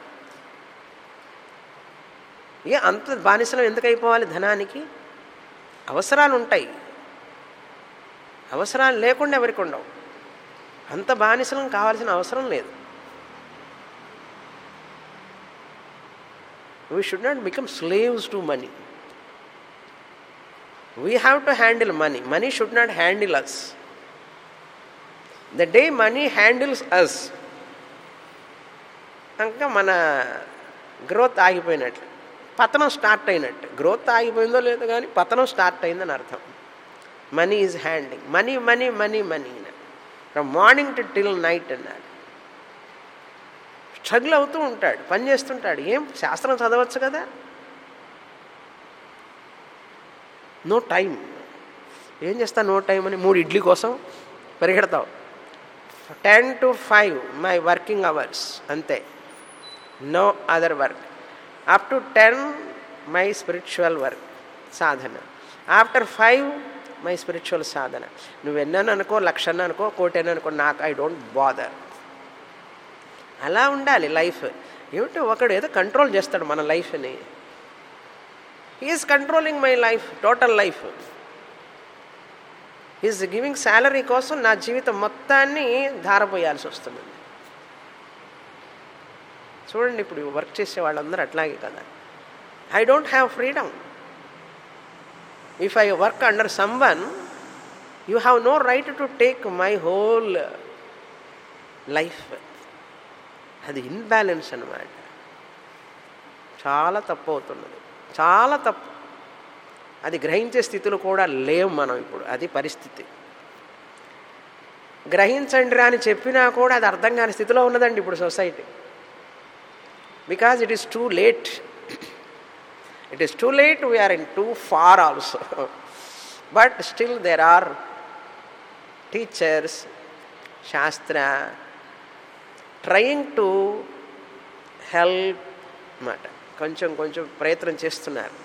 ఏ అంత బానిసలం ఎందుకు అయిపోవాలి ధనానికి అవసరాలు ఉంటాయి అవసరాలు లేకుండా ఎవరికి ఉండవు అంత బానిసలం కావాల్సిన అవసరం లేదు we should not become slaves to money we have to handle money money should not handle us the day money handles us ఇంకా మన గ్రోత్ ఆగిపోయినట్లు పతనం స్టార్ట్ అయినట్టు గ్రోత్ ఆగిపోయిందో లేదో కానీ పతనం స్టార్ట్ అయిందని అర్థం money is handing money money money money from morning to till night అన్నాడు స్ట్రగుల్ అవుతూ ఉంటాడు పని చేస్తుంటాడు ఏం శాస్త్రం చదవచ్చు కదా నో టైం ఏం చేస్తా నో టైం అని మూడు ఇడ్లీ కోసం పరిగెడతావు ten to five my working hours అంతే no other work up to ten my spiritual work సాధన ఆఫ్టర్ ఫైవ్ మై స్పిరిచువల్ సాధన నువ్వు ఎన్నని అనుకో లక్షన్న అనుకో కోటి అనుకో నాకు ఐ డోంట్ బాదర్ అలా ఉండాలి లైఫ్ ఏమిటో ఒకడు ఏదో కంట్రోల్ చేస్తాడు మన లైఫ్ని he is controlling my life total life is giving salary కోసం నా జీవితం మొత్తాన్ని ధారపోయాల్సి వస్తుంది చూడండి ఇప్పుడు వర్క్ చేసే వాళ్ళందరూ అట్లాగే కదా I don't have freedom if I work under someone you have no right to take my whole life అది ఇన్బ్యాలెన్స్ అనమాట చాలా తప్పు అవుతున్నది చాలా తప్పు అది గ్రహించే స్థితిలో కూడా లేవు మనం ఇప్పుడు అది పరిస్థితి గ్రహించండి రా అని చెప్పినా కూడా అది అర్థం కాని స్థితిలో ఉన్నదండి ఇప్పుడు society because it is too late it is too late we are in too far also but still there are teachers శాస్త్ర ట్రయింగ్ టు హెల్ప్ అన్నమాట కొంచెం కొంచెం ప్రయత్నం చేస్తున్నారు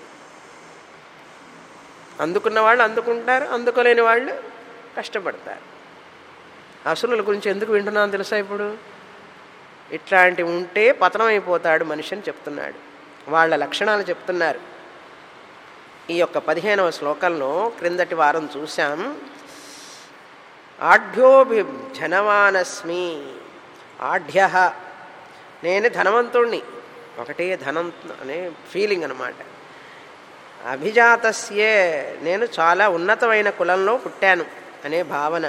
అందుకున్న వాళ్ళు అందుకుంటారు అందుకోలేని వాళ్ళు కష్టపడతారు అసురుల గురించి ఎందుకు వింటున్నాను తెలుసా ఇప్పుడు ఇట్లాంటివి ఉంటే పతనం అయిపోతాడు మనిషి అని చెప్తున్నాడు వాళ్ళ లక్షణాలు చెప్తున్నారు ఈ యొక్క పదిహేనవ శ్లోకంలో క్రిందటి వారం చూశాం ఆఢ్యోభి ధనవానస్మి ఆఢ్య నేను ధనవంతుణ్ణి ఒకటే ధనం అనే ఫీలింగ్ అనమాట అభిజాతస్యే నేను చాలా ఉన్నతమైన కులంలో పుట్టాను అనే భావన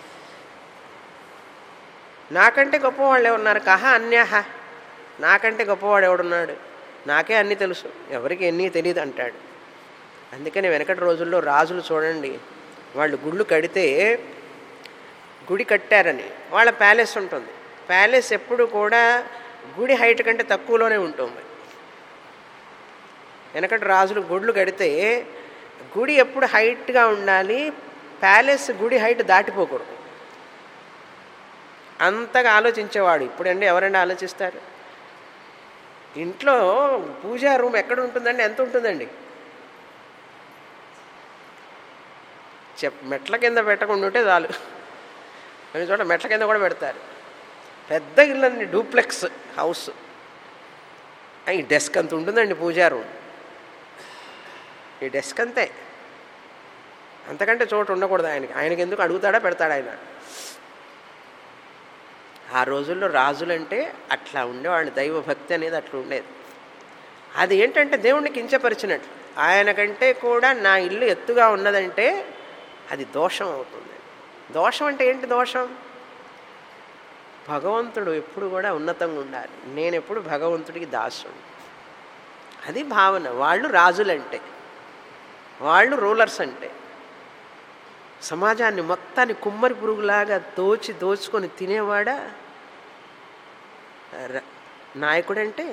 నాకంటే గొప్పవాళ్ళు ఉన్నారు కహ అన్యహ నాకంటే గొప్పవాడు ఎవడున్నాడు నాకే అన్నీ తెలుసు ఎవరికి ఎన్ని తెలియదు అంటాడు అందుకని వెనకటి రోజుల్లో రాజులు చూడండి వాళ్ళు గుళ్ళు కడితే గుడి కట్టారని వాళ్ళ ప్యాలెస్ ఉంటుంది ప్యాలెస్ ఎప్పుడు కూడా గుడి హైట్ కంటే తక్కువలోనే ఉంటుంది వెనకటి రాజులు గుళ్ళు కడితే గుడి ఎప్పుడు హైట్గా ఉండాలి ప్యాలెస్ గుడి హైట్ దాటిపోకూడదు అంతగా ఆలోచించేవాడు ఇప్పుడండి ఎవరైనా ఆలోచిస్తారు ఇంట్లో పూజా రూమ్ ఎక్కడ ఉంటుందండి ఎంత ఉంటుందండి చెప్ మెట్ల కింద పెట్టకుండా ఉంటే చాలు కొన్ని చోట మెట్ల కింద కూడా పెడతారు పెద్ద ఇల్లు అండి డూప్లెక్స్ హౌస్ ఈ డెస్క్ అంత ఉంటుందండి పూజా రూమ్ ఈ డెస్క్ అంతే అంతకంటే చోటు ఉండకూడదు ఆయనకి ఆయనకి ఎందుకు అడుగుతాడా పెడతాడా ఆయన ఆ రోజుల్లో రాజులంటే అట్లా ఉండేవాళ్ళు దైవభక్తి అనేది అట్లా ఉండేది అది ఏంటంటే దేవుణ్ణి కించపరిచినట్లు ఆయన కంటే కూడా నా ఇల్లు ఎత్తుగా ఉన్నదంటే అది దోషం అవుతుంది దోషం అంటే ఏంటి దోషం భగవంతుడు ఎప్పుడు కూడా ఉన్నతంగా ఉండాలి నేను ఎప్పుడు భగవంతుడికి దాసుడు అది భావన వాళ్ళు రాజులంటే వాళ్ళు రూలర్స్ అంటే సమాజాన్ని మొత్తాన్ని కుమ్మరి పురుగులాగా దోచి దోచుకొని తినేవాడా ర- నాయకుడంటే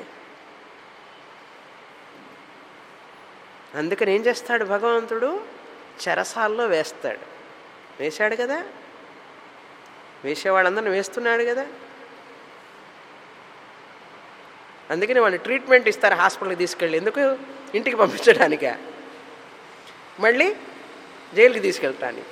అందుకని ఏం చేస్తాడు భగవంతుడు చెరసాల్లో వేస్తాడు వేశాడు కదా వేసేవాళ్ళందరిని వేస్తున్నాడు కదా అందుకని వాళ్ళు ట్రీట్మెంట్ ఇస్తారు హాస్పిటల్కి తీసుకెళ్ళి ఎందుకు ఇంటికి పంపించడానికా మళ్ళీ జైలుకి తీసుకెళ్ళటానికి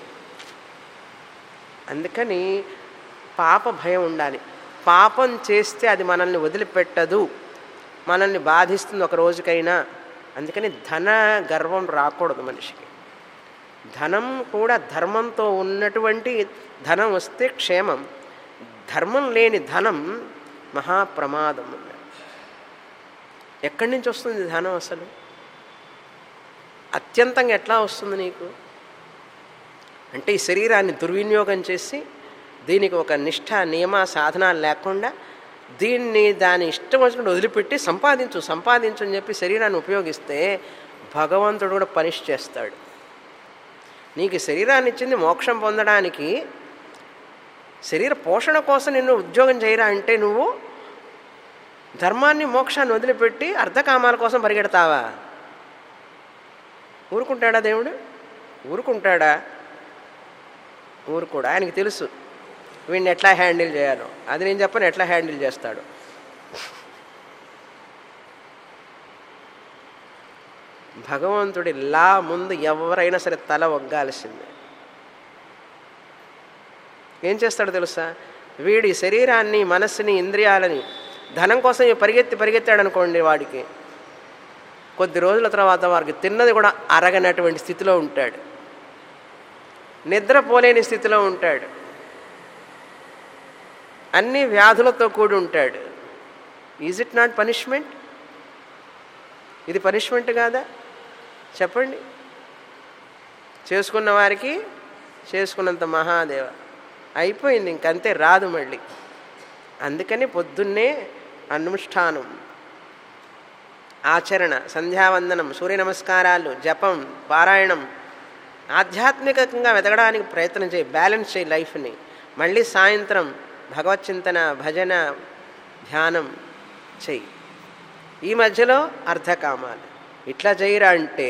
అందుకని పాప భయం ఉండాలి పాపం చేస్తే అది మనల్ని వదిలిపెట్టదు మనల్ని బాధిస్తుంది ఒక రోజుకైనా అందుకని ధన గర్వం రాకూడదు మనిషికి ధనం కూడా ధర్మంతో ఉన్నటువంటి ధనం వస్తే క్షేమం ధర్మం లేని ధనం మహాప్రమాదం అన్నాడు ఎక్కడి నుంచి వస్తుంది ధనం అసలు అత్యంతంగా ఎట్లా వస్తుంది నీకు అంటే ఈ శరీరాన్ని దుర్వినియోగం చేసి దీనికి ఒక నిష్ఠ నియమ సాధన లేకుండా దీన్ని దాని ఇష్టం వచ్చినట్టు వదిలిపెట్టి సంపాదించు సంపాదించు అని చెప్పి శరీరాన్ని ఉపయోగిస్తే భగవంతుడు కూడా పనిష్ చేస్తాడు నీకు ఈ శరీరాన్ని ఇచ్చింది మోక్షం పొందడానికి శరీర పోషణ కోసం నిన్ను ఉద్యోగం చేయరా అంటే నువ్వు ధర్మాన్ని మోక్షాన్ని వదిలిపెట్టి అర్ధకామాల కోసం పరిగెడతావా ఊరుకుంటాడా దేవుడు ఊరుకుంటాడా ఊరుకోడు ఆయనకి తెలుసు వీడిని ఎట్లా హ్యాండిల్ చేయాలో అది నేను చెప్పను ఎట్లా హ్యాండిల్ చేస్తాడు భగవంతుడి లా ముందు ఎవరైనా సరే తల ఒగ్గాల్సిందే ఏం చేస్తాడో తెలుసా వీడి శరీరాన్ని మనస్సుని ఇంద్రియాలని ధనం కోసం పరిగెత్తి పరిగెత్తాడు అనుకోండి వాడికి కొద్ది రోజుల తర్వాత వారికి తిన్నది కూడా అరగనటువంటి స్థితిలో ఉంటాడు నిద్రపోలేని స్థితిలో ఉంటాడు అన్ని వ్యాధులతో కూడి ఉంటాడు ఈజ్ ఇట్ నాట్ పనిష్మెంట్ ఇది పనిష్మెంట్ కాదా చెప్పండి చేసుకున్న వారికి చేసుకున్నంత మహాదేవ అయిపోయింది ఇంకంతే రాదు మళ్ళీ అందుకని పొద్దున్నే అనుష్ఠానం ఆచరణ సంధ్యావందనం సూర్య నమస్కారాలు జపం పారాయణం ఆధ్యాత్మికంగా వెతకడానికి ప్రయత్నం చేయి బ్యాలెన్స్ చేయి లైఫ్ని మళ్ళీ సాయంత్రం భగవత్ చింతన భజన ధ్యానం చెయ్యి ఈ మధ్యలో అర్ధకామాలు ఇట్లా చేయరా అంటే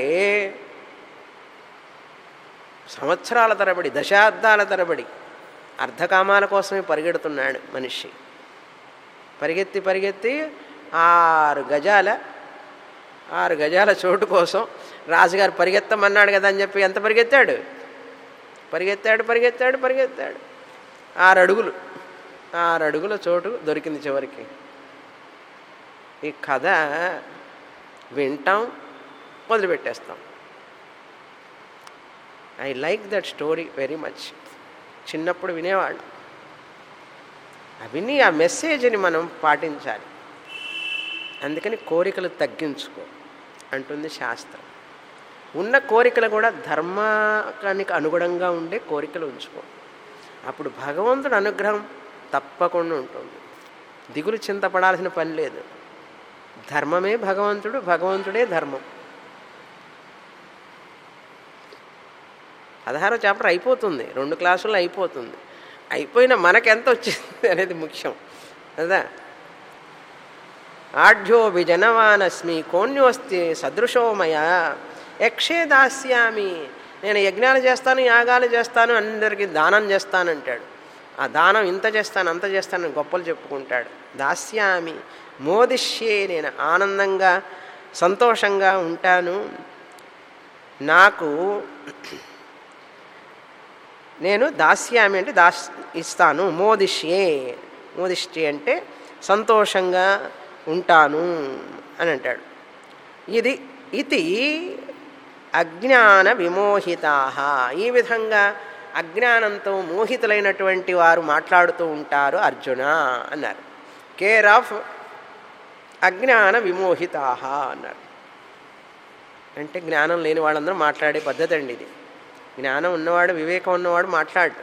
సంవత్సరాల తరబడి దశాబ్దాల తరబడి అర్ధకామాల కోసమే పరిగెడుతున్నాడు మనిషి పరిగెత్తి పరిగెత్తి ఆరు గజాల ఆరు గజాల చోటు కోసం రాజుగారు పరిగెత్తమన్నాడు కదా అని చెప్పి ఎంత పరిగెత్తాడు పరిగెత్తాడు పరిగెత్తాడు పరిగెత్తాడు ఆరు అడుగులు ఆరు అడుగుల చోటు దొరికింది చివరికి ఈ కథ వింటాం వదిలిపెట్టేస్తాం I like that story very much చిన్నప్పుడు వినేవాళ్ళు విని ఆ మెసేజ్ని మనం పాటించాలి అందుకని కోరికలు తగ్గించుకో అంటుంది శాస్త్రం ఉన్న కోరికలు కూడా ధర్మానికి అనుగుణంగా ఉండే కోరికలు ఉంచుకో అప్పుడు భగవంతుడు అనుగ్రహం తప్పకుండా ఉంటుంది దిగులు చింతపడాల్సిన పని లేదు ధర్మమే భగవంతుడు భగవంతుడే ధర్మం పదహారో చాప్టర్ అయిపోతుంది రెండు క్లాసుల్లో అయిపోతుంది అయిపోయిన మనకెంత వచ్చింది అనేది ముఖ్యం కదా ఆఢ్యో విజనవానస్మి కోణ్యోస్తి సదృశోమయ యక్షే దాస్యామి నేను యజ్ఞాలు చేస్తాను యాగాలు చేస్తాను అందరికీ దానం చేస్తానంటాడు ఆ దానం ఇంత చేస్తాను అంత చేస్తాను గొప్పలు చెప్పుకుంటాడు దాస్యామి మోదిష్యే నేను ఆనందంగా సంతోషంగా ఉంటాను నాకు నేను దాస్యామి అంటే దాస్ ఇస్తాను మోదిష్యే మోదిష్యే అంటే సంతోషంగా ఉంటాను అని అంటాడు ఇది ఇది అజ్ఞాన విమోహితా ఈ విధంగా అజ్ఞానంతో మోహితులైనటువంటి వారు మాట్లాడుతూ ఉంటారు అర్జున అన్నారు కేర్ ఆఫ్ అజ్ఞాన విమోహితా అన్నారు అంటే జ్ఞానం లేని వాళ్ళందరూ మాట్లాడే పద్ధతి అండి ఇది జ్ఞానం ఉన్నవాడు వివేకం ఉన్నవాడు మాట్లాడు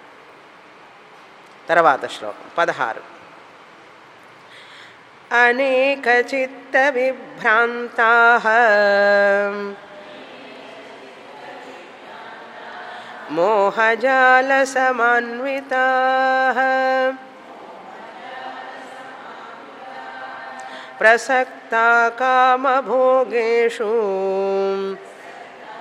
తర్వాత శ్లోకం పదహారు అనేక చిత్త విభ్రాంతా మోహజాల సమాన్వితా ప్రసక్తా కామభోగేషు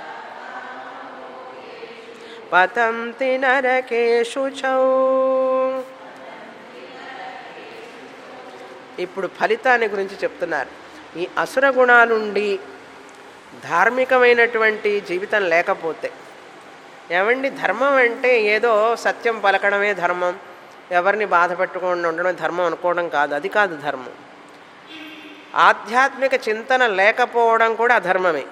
పతంతి నరకేషు చౌ ఇప్పుడు ఫలితాన్ని గురించి చెప్తున్నారు ఈ అసుర గుణాలుండి ధార్మికమైనటువంటి జీవితం లేకపోతే ఏమండి ధర్మం అంటే ఏదో సత్యం పలకడమే ధర్మం ఎవరిని బాధ పెట్టుకుండా ఉండడమే ధర్మం అనుకోవడం కాదు అది కాదు ధర్మం ఆధ్యాత్మిక చింతన లేకపోవడం కూడా అధర్మమే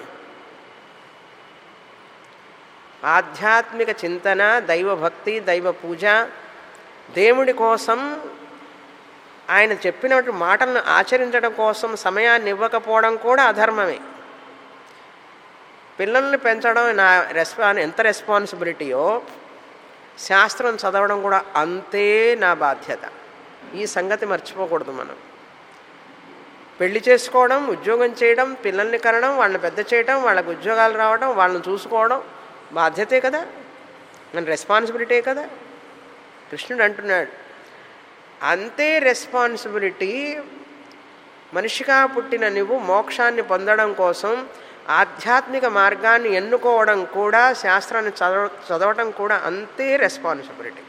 ఆధ్యాత్మిక చింతన దైవభక్తి దైవ పూజ దేవుడి కోసం ఆయన చెప్పినట్టు మాటలను ఆచరించడం కోసం సమయాన్ని ఇవ్వకపోవడం కూడా అధర్మమే పిల్లల్ని పెంచడం నా రెస్పాన్ ఎంత రెస్పాన్సిబిలిటీయో శాస్త్రం చదవడం కూడా అంతే నా బాధ్యత ఈ సంగతి మర్చిపోకూడదు మనం పెళ్లి చేసుకోవడం ఉద్యోగం చేయడం పిల్లల్ని కనడం వాళ్ళని పెద్ద చేయడం వాళ్ళకి ఉద్యోగాలు రావడం వాళ్ళని చూసుకోవడం బాధ్యతే కదా మన రెస్పాన్సిబిలిటీ కదా కృష్ణుడు అంటున్నాడు అంతే రెస్పాన్సిబిలిటీ మనిషిగా పుట్టిన నువ్వు మోక్షాన్ని పొందడం కోసం ఆధ్యాత్మిక మార్గాన్ని ఎన్నుకోవడం కూడా శాస్త్రాన్ని చదవ చదవటం కూడా అంతే రెస్పాన్సిబిలిటీ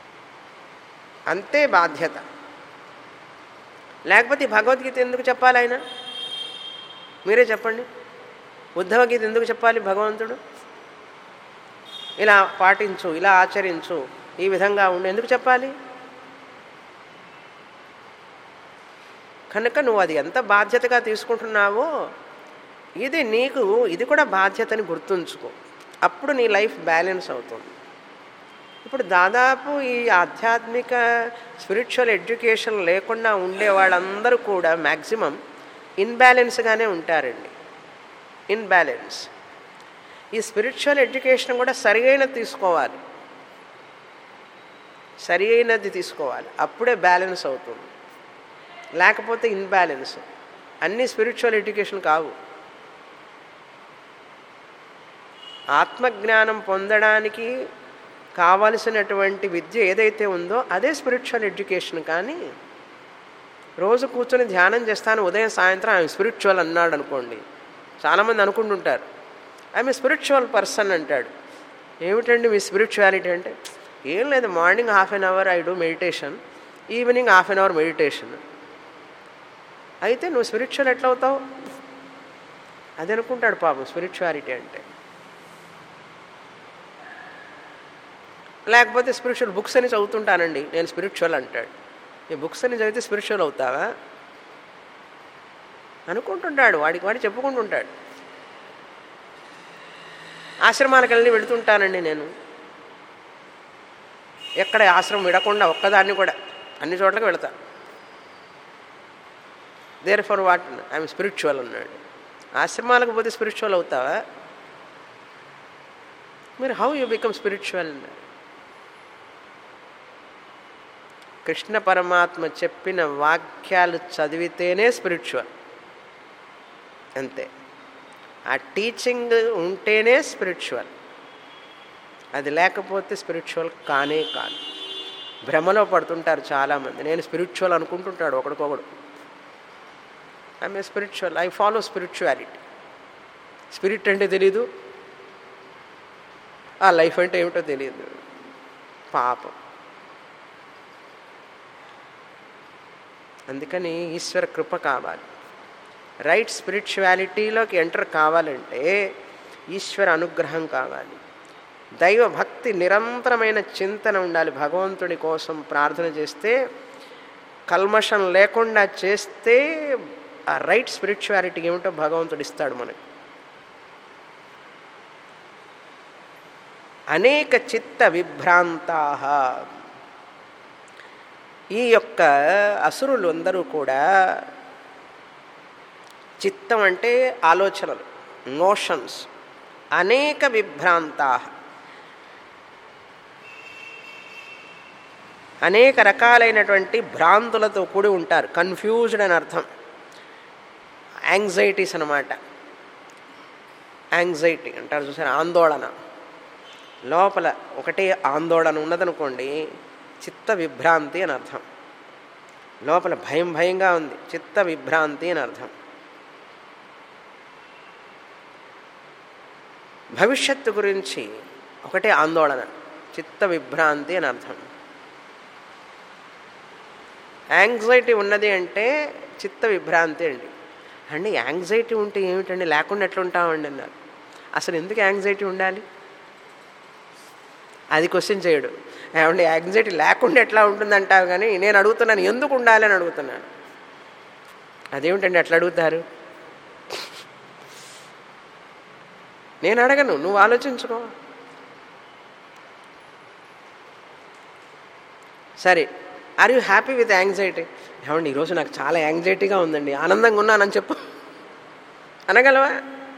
అంతే బాధ్యత లేకపోతే ఈ భగవద్గీత ఎందుకు చెప్పాలి ఆయన మీరే చెప్పండి ఉద్ధవగీత ఎందుకు చెప్పాలి భగవంతుడు ఇలా పాటించు ఇలా ఆచరించు ఈ విధంగా ఉండి ఎందుకు చెప్పాలి కనుక నువ్వు అది ఎంత బాధ్యతగా తీసుకుంటున్నావో ఇది నీకు ఇది కూడా బాధ్యతని గుర్తుంచుకో అప్పుడు నీ లైఫ్ బ్యాలెన్స్ అవుతుంది ఇప్పుడు దాదాపు ఈ ఆధ్యాత్మిక స్పిరిచువల్ ఎడ్యుకేషన్ లేకుండా ఉండే వాళ్ళందరూ కూడా మ్యాక్సిమం ఇన్బ్యాలెన్స్గానే ఉంటారండి ఇన్బ్యాలెన్స్ ఈ స్పిరిచువల్ ఎడ్యుకేషన్ కూడా సరి అయినది తీసుకోవాలి సరి అయినది తీసుకోవాలి అప్పుడే బ్యాలెన్స్ అవుతుంది లేకపోతే ఇన్బ్యాలెన్స్ అన్ని స్పిరిచువల్ ఎడ్యుకేషన్ కావు ఆత్మజ్ఞానం పొందడానికి కావలసినటువంటి విద్య ఏదైతే ఉందో అదే స్పిరిచువల్ ఎడ్యుకేషన్ కానీ రోజు కూర్చొని ధ్యానం చేస్తాను ఉదయం సాయంత్రం ఆమె స్పిరిచువల్ అన్నాడు అనుకోండి చాలామంది అనుకుంటుంటారు ఆమె స్పిరిచువల్ పర్సన్ అంటాడు ఏమిటండి మీ స్పిరిచువాలిటీ అంటే ఏం లేదు morning half an hour I do meditation evening half an hour meditation అయితే నువ్వు స్పిరిచువల్ ఎట్లా అవుతావు అది అనుకుంటాడు పాపం స్పిరిచువాలిటీ అంటే లేకపోతే స్పిరిచువల్ బుక్స్ అని చదువుతుంటానండి నేను స్పిరిచువల్ అంటాడు ఈ బుక్స్ అని చదివితే స్పిరిచువల్ అవుతావా అనుకుంటుంటాడు వాడికి వాడి చెప్పుకుంటుంటాడు ఆశ్రమాలకు వెళ్ళి వెళుతుంటానండి నేను ఎక్కడ ఆశ్రమం విడకుండా ఒక్కదాన్ని కూడా అన్ని చోట్లకి వెళతా there for what I'm spiritual అన్నాడు ఆశ్రమాలకు పోతే స్పిరిచువల్ అవుతావా మీరు హౌ యూ బికమ్ స్పిరిచువల్ అన్నాడు కృష్ణ పరమాత్మ చెప్పిన వాక్యాలు చదివితేనే స్పిరిచువల్ అంతే ఆ టీచింగ్ ఉంటేనే స్పిరిచువల్ అది లేకపోతే స్పిరిచువల్ కానే కాదు భ్రమలో పడుతుంటారు చాలామంది నేను స్పిరిచువల్ అనుకుంటుంటాడు ఒకడికొకడు I'm a spiritual I follow spirituality spirit అంటే తెలీదు ఆ లైఫ్ అంటే ఏమిటో తెలియదు పాపం అందుకని ఈశ్వర కృప కావాలి రైట్ స్పిరిచువాలిటీలోకి ఎంటర్ కావాలంటే ఈశ్వర అనుగ్రహం కావాలి దైవ భక్తి నిరంతరమైన చింతన ఉండాలి భగవంతుడి కోసం ప్రార్థన చేస్తే కల్మషం లేకుండా చేస్తే ఆ రైట్ స్పిరిచువాలిటీ ఏమిటో భగవంతుడు ఇస్తాడు మనకి అనేక చిత్త విభ్రాంతా ఈ యొక్క అసురులు అందరూ కూడా చిత్తం అంటే ఆలోచనలు నోషన్స్ అనేక విభ్రాంతా అనేక రకాలైనటువంటి భ్రాంతులతో కూడి ఉంటారు కన్ఫ్యూజ్డ్ అని అర్థం యాంగ్జైటీస్ అనమాట యాంగ్జైటీ అంటారు చూసారు ఆందోళన లోపల ఒకటే ఆందోళన ఉన్నదనుకోండి చిత్త విభ్రాంతి అని అర్థం లోపల భయం భయంగా ఉంది చిత్త విభ్రాంతి అని అర్థం భవిష్యత్తు గురించి ఒకటే ఆందోళన చిత్త విభ్రాంతి అని అర్థం యాంగ్జైటీ ఉన్నది అంటే చిత్త విభ్రాంతి అండి అండి యాంగ్జైటీ ఉంటే ఏమిటండి లేకుండా ఎట్లా ఉంటామండి అన్నారు అసలు ఎందుకు యాంగ్జైటీ ఉండాలి అది క్వశ్చన్ చేయడు ఏమండి యాంగ్జైటీ లేకుండా ఎట్లా ఉంటుందంటావు కానీ నేను అడుగుతున్నాను ఎందుకు ఉండాలి అని అడుగుతున్నాను అదేమిటండి ఎట్లా అడుగుతారు నేను అడగను నువ్వు ఆలోచించుకో సరే are you happy with anxiety ఏమండి ఈరోజు నాకు చాలా యాంగ్జైటీగా ఉందండి ఆనందంగా ఉన్నానని చెప్పు అనగలవా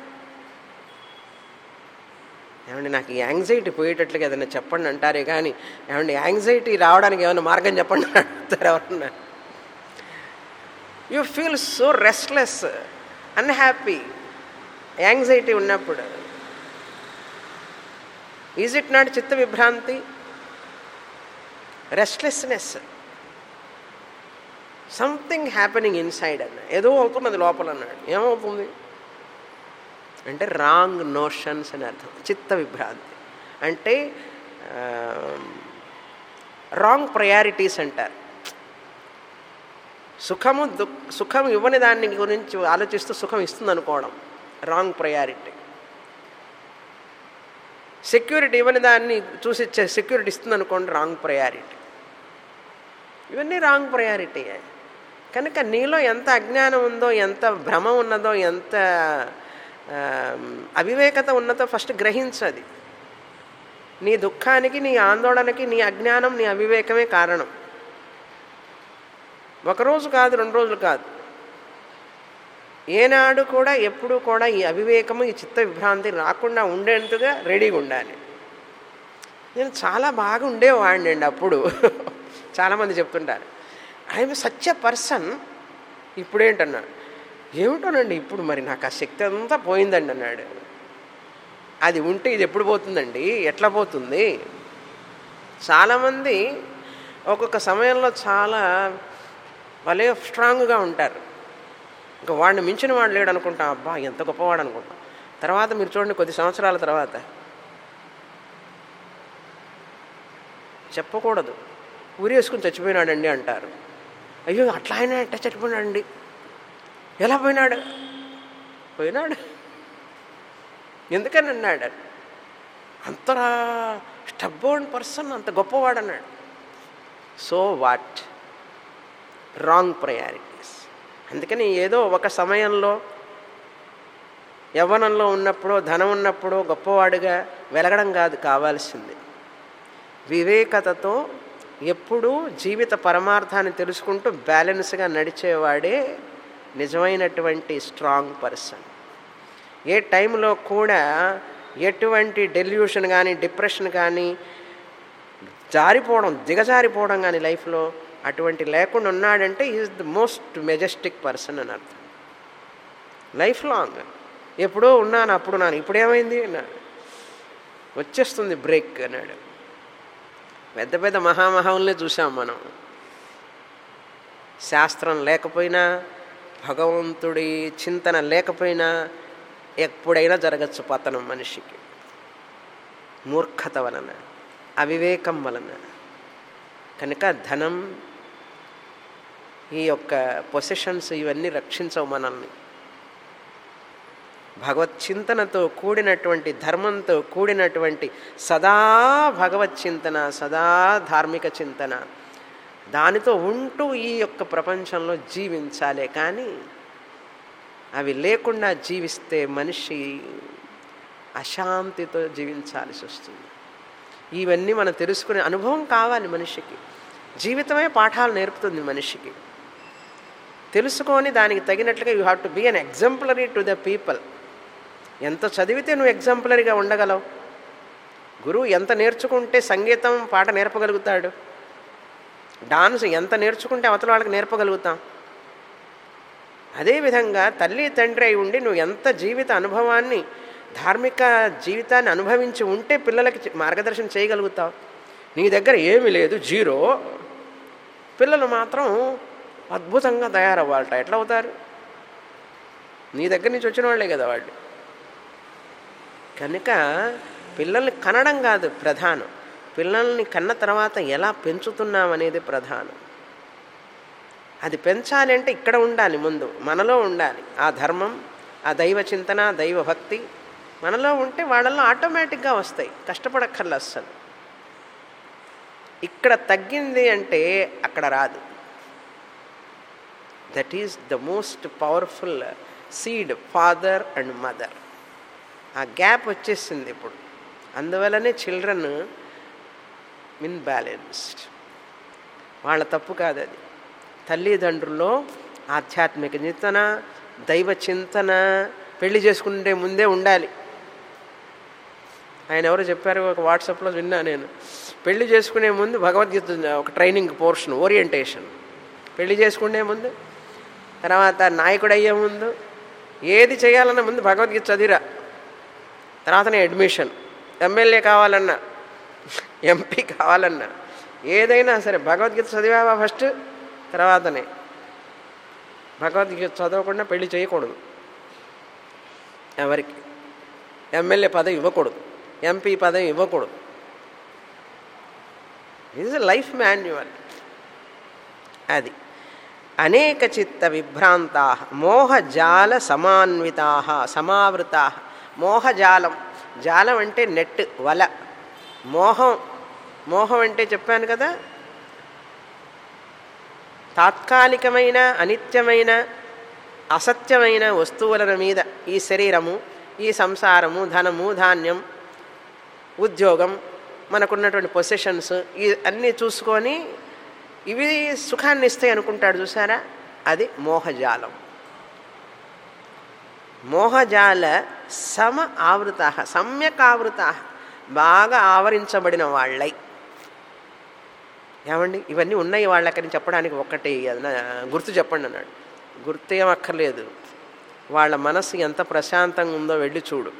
ఏమండి నాకు ఈ యాంగ్జైటీ పోయేటట్లుగా ఏదైనా చెప్పండి అంటారే కానీ ఏమండి యాంగ్జైటీ రావడానికి ఏమైనా మార్గం చెప్పండి అని అడుగుతారు ఎవరన్నా you feel so restless unhappy anxiety ఉన్నప్పుడు ఈజ్ ఇట్ నాట్ చిత్త విభ్రాంతి రెస్ట్లెస్నెస్ సంథింగ్ హ్యాపెనింగ్ ఇన్సైడ్ అన్న ఏదో అవుతున్నది లోపల అన్నాడు ఏమవుతుంది అంటే రాంగ్ నోషన్స్ అని అర్థం చిత్త విభ్రాంతి అంటే రాంగ్ ప్రయారిటీస్ అంటారు సుఖము దుఃఖ సుఖం ఇవ్వని దాన్ని గురించి ఆలోచిస్తూ సుఖం ఇస్తుంది అనుకోవడం రాంగ్ ప్రయారిటీ సెక్యూరిటీ ఇవ్వని దాన్ని చూసి సెక్యూరిటీ ఇస్తుంది అనుకోండి రాంగ్ ప్రయారిటీ ఇవన్నీ రాంగ్ ప్రయారిటీ కనుక నీలో ఎంత అజ్ఞానం ఉందో ఎంత భ్రమ ఉన్నదో ఎంత అవివేకత ఉన్నదో ఫస్ట్ గ్రహించది నీ దుఃఖానికి నీ ఆందోళనకి నీ అజ్ఞానం నీ అవివేకమే కారణం ఒకరోజు కాదు రెండు రోజులు కాదు ఏనాడు కూడా ఎప్పుడు కూడా ఈ అవివేకము ఈ చిత్త విభ్రాంతి రాకుండా ఉండేందుగా రెడీగా ఉండాలి నేను చాలా బాగా ఉండేవాడిని అండి అప్పుడు చాలామంది చెప్తుంటారు ఐఎమ్ సచ్ ఎ పర్సన్ ఇప్పుడేంటన్నాడు ఏమిటోనండి ఇప్పుడు మరి నాకు ఆ శక్తి అంతా పోయిందండి అన్నాడు అది ఉంటే ఇది ఎప్పుడు పోతుందండి ఎట్లా పోతుంది చాలామంది ఒక్కొక్క సమయంలో చాలా భలే స్ట్రాంగ్గా ఉంటారు ఇంకా వాడిని మించిన వాడు లేడు అనుకుంటాం అబ్బా ఎంత గొప్పవాడు అనుకుంటాం తర్వాత మీరు చూడండి కొద్ది సంవత్సరాల తర్వాత చెప్పకూడదు ఊరేసుకుని చచ్చిపోయినాడండి అంటారు అయ్యో అట్లా ఆయన ఎట్లా చచ్చిపోయినాడండి ఎలా పోయినాడు పోయినాడు ఎందుకని అన్నాడు అంతరా స్టబ్బోన్ పర్సన్ అంత గొప్పవాడు అన్నాడు సో వాట్ రాంగ్ ప్రయారిటీస్ అందుకని ఏదో ఒక సమయంలో యవ్వనంలో ఉన్నప్పుడు ధనం ఉన్నప్పుడు గొప్పవాడుగా వెలగడం కాదు కావాల్సింది వివేకతతో ఎప్పుడూ జీవిత పరమార్థాన్ని తెలుసుకుంటూ బ్యాలెన్స్గా నడిచేవాడే నిజమైనటువంటి స్ట్రాంగ్ పర్సన్ ఏ టైంలో కూడా ఎటువంటి డెల్యూషన్ కానీ డిప్రెషన్ కానీ జారిపోవడం దిగజారిపోవడం కానీ లైఫ్లో అటువంటి లేకుండా ఉన్నాడంటే is the most majestic person అని అర్థం లైఫ్ లాంగ్ ఎప్పుడో ఉన్నాను అప్పుడు నాను ఇప్పుడేమైంది అన్నాడు వచ్చేస్తుంది బ్రేక్ అన్నాడు పెద్ద పెద్ద మహామహుల్ని చూసాం మనం శాస్త్రం లేకపోయినా భగవంతుడి చింతన లేకపోయినా ఎప్పుడైనా జరగచ్చు పతనం మనిషికి మూర్ఖత వలన అవివేకం వలన కనుక ధనం ఈ యొక్క పొసెషన్స్ ఇవన్నీ రక్షించవు మనల్ని భగవత్ చింతనతో కూడినటువంటి ధర్మంతో కూడినటువంటి సదా భగవత్ చింతన సదా ధార్మిక చింతన దానితో ఉంటూ ఈ యొక్క ప్రపంచంలో జీవించాలే కానీ అవి లేకుండా జీవిస్తే మనిషి అశాంతితో జీవించాల్సి వస్తుంది ఇవన్నీ మనం తెలుసుకునే అనుభవం కావాలి మనిషికి జీవితమే పాఠాలు నేర్పుతుంది మనిషికి తెలుసుకొని దానికి తగినట్లుగా you have to be an exemplary to the people ఎంత చదివితే నువ్వు ఎగ్జాంపులరీగా ఉండగలవు గురువు ఎంత నేర్చుకుంటే సంగీతం పాట నేర్పగలుగుతాడు డాన్స్ ఎంత నేర్చుకుంటే అవతల వాళ్ళకి నేర్పగలుగుతాం అదేవిధంగా తల్లి తండ్రి అయి ఉండి నువ్వు ఎంత జీవిత అనుభవాన్ని ధార్మిక జీవితాన్ని అనుభవించి ఉంటే పిల్లలకి మార్గదర్శనం చేయగలుగుతావు నీ దగ్గర ఏమీ లేదు జీరో పిల్లలు మాత్రం అద్భుతంగా తయారవ్వాలట ఎట్లా అవుతారు నీ దగ్గర నుంచి వచ్చిన వాళ్ళే కదా వాళ్ళు కనుక పిల్లల్ని కనడం కాదు ప్రధానం పిల్లల్ని కన్న తర్వాత ఎలా పెంచుతున్నాం అనేది ప్రధానం అది పెంచాలి అంటే ఇక్కడ ఉండాలి ముందు మనలో ఉండాలి ఆ ధర్మం ఆ దైవ చింతన దైవ భక్తి మనలో ఉంటే వాళ్ళల్లో ఆటోమేటిక్గా వస్తాయి కష్టపడక్కర్లే అస్సలు ఇక్కడ తగ్గింది అంటే అక్కడ రాదు that is the most powerful seed father and mother ఆ గ్యాప్ వచ్చేసింది ఇప్పుడు అందువల్లనే చిల్డ్రన్ ఇన్బ్యాలెన్స్డ్ వాళ్ళ తప్పు కాదు అది తల్లిదండ్రుల్లో ఆధ్యాత్మిక చింతన దైవ చింతన పెళ్లి చేసుకుంటే ముందే ఉండాలి ఆయన ఎవరో చెప్పారు ఒక వాట్సాప్లో విన్నా నేను పెళ్లి చేసుకునే ముందు భగవద్గీత ఒక ట్రైనింగ్ పోర్షన్ ఓరియంటేషన్ పెళ్లి చేసుకునే ముందు తర్వాత నాయకుడు అయ్యే ముందు ఏది చేయాలన్నా ముందు భగవద్గీత చదివిరా తర్వాతనే అడ్మిషన్ ఎమ్మెల్యే కావాలన్నా ఎంపీ కావాలన్నా ఏదైనా సరే భగవద్గీత చదివావా ఫస్ట్ తర్వాతనే భగవద్గీత చదవకుండా పెళ్లి చేయకూడదు ఎవరికి ఎమ్మెల్యే పదవి ఇవ్వకూడదు ఎంపీ పదవి ఇవ్వకూడదు ఇది లైఫ్ మాన్యువల్ అది అనేక చిత్త విభ్రాంతా మోహజాల సమాన్వితా సమావృతా మోహజాలం జాలం అంటే నెట్ వల మోహం మోహం అంటే చెప్పాను కదా తాత్కాలికమైన అనిత్యమైన అసత్యమైన వస్తువుల మీద ఈ శరీరము ఈ సంసారము ధనము ధాన్యం ఉద్యోగం మనకున్నటువంటి పొసెషన్స్ ఈ అన్నీ చూసుకొని ఇవి సుఖాన్ని ఇస్తాయి అనుకుంటాడు చూసారా అది మోహజాలం మోహజాల సమ ఆవృత సమ్యక్ ఆవృత బాగా ఆవరించబడిన వాళ్ళై ఏమండి ఇవన్నీ ఉన్నాయి వాళ్ళకని చెప్పడానికి ఒక్కటి గుర్తు చెప్పండి అన్నాడు గుర్తు ఏం అక్కర్లేదు వాళ్ళ మనసు ఎంత ప్రశాంతంగా ఉందో వెళ్ళి చూడు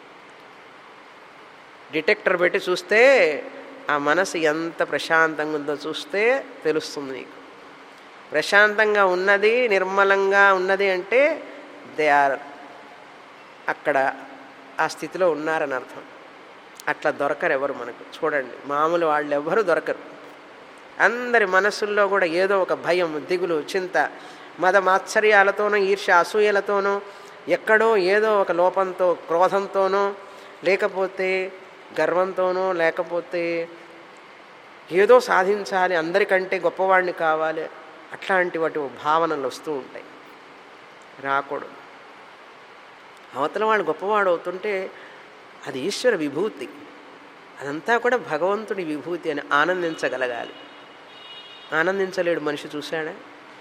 డిటెక్టర్ పెట్టి చూస్తే ఆ మనసు ఎంత ప్రశాంతంగా ఉందో చూస్తే తెలుస్తుంది నీకు ప్రశాంతంగా ఉన్నది నిర్మలంగా ఉన్నది అంటే దే ఆర్ అక్కడ ఆ స్థితిలో ఉన్నారని అర్థం అట్లా దొరకరు ఎవరు మనకు చూడండి మామూలు వాళ్ళు ఎవ్వరూ దొరకరు అందరి మనసుల్లో కూడా ఏదో ఒక భయం దిగులు చింత మద మాత్సర్యాలతోనో ఈర్ష అసూయలతోనో ఎక్కడో ఏదో ఒక లోపంతో క్రోధంతోనో లేకపోతే గర్వంతోనో లేకపోతే ఏదో సాధించాలి అందరికంటే గొప్పవాడిని కావాలి అట్లాంటి వాటి భావనలు వస్తూ ఉంటాయి రాకూడదు అవతల వాడు గొప్పవాడు అవుతుంటే అది ఈశ్వర విభూతి అదంతా కూడా భగవంతుడి విభూతి అని ఆనందించగలగాలి ఆనందించలేడు మనిషి చూశాడా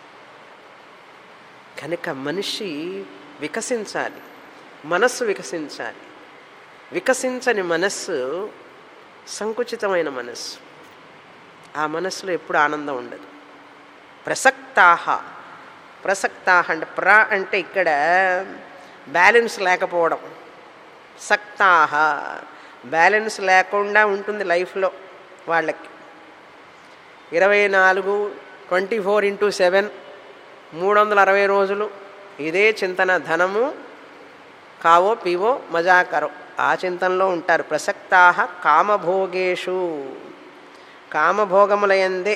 కనుక మనిషి వికసించాలి మనస్సు వికసించాలి వికసించని మనస్సు సంకుచితమైన మనస్సు ఆ మనస్సులో ఎప్పుడు ఆనందం ఉండదు ప్రసక్తాహ ప్రసక్తాహ అంటే ప్ర అంటే ఇక్కడ బ్యాలెన్స్ లేకపోవడం సక్తాహ బ్యాలెన్స్ లేకుండా ఉంటుంది లైఫ్లో వాళ్ళకి ఇరవై నాలుగు ట్వంటీ ఫోర్ ఇంటూ సెవెన్ మూడు వందల అరవై రోజులు ఇదే చింతన ధనము కావో పీవో మజాకరో ఆ చింతనలో ఉంటారు ప్రసక్తా కామభోగేషు కామభోగములయందే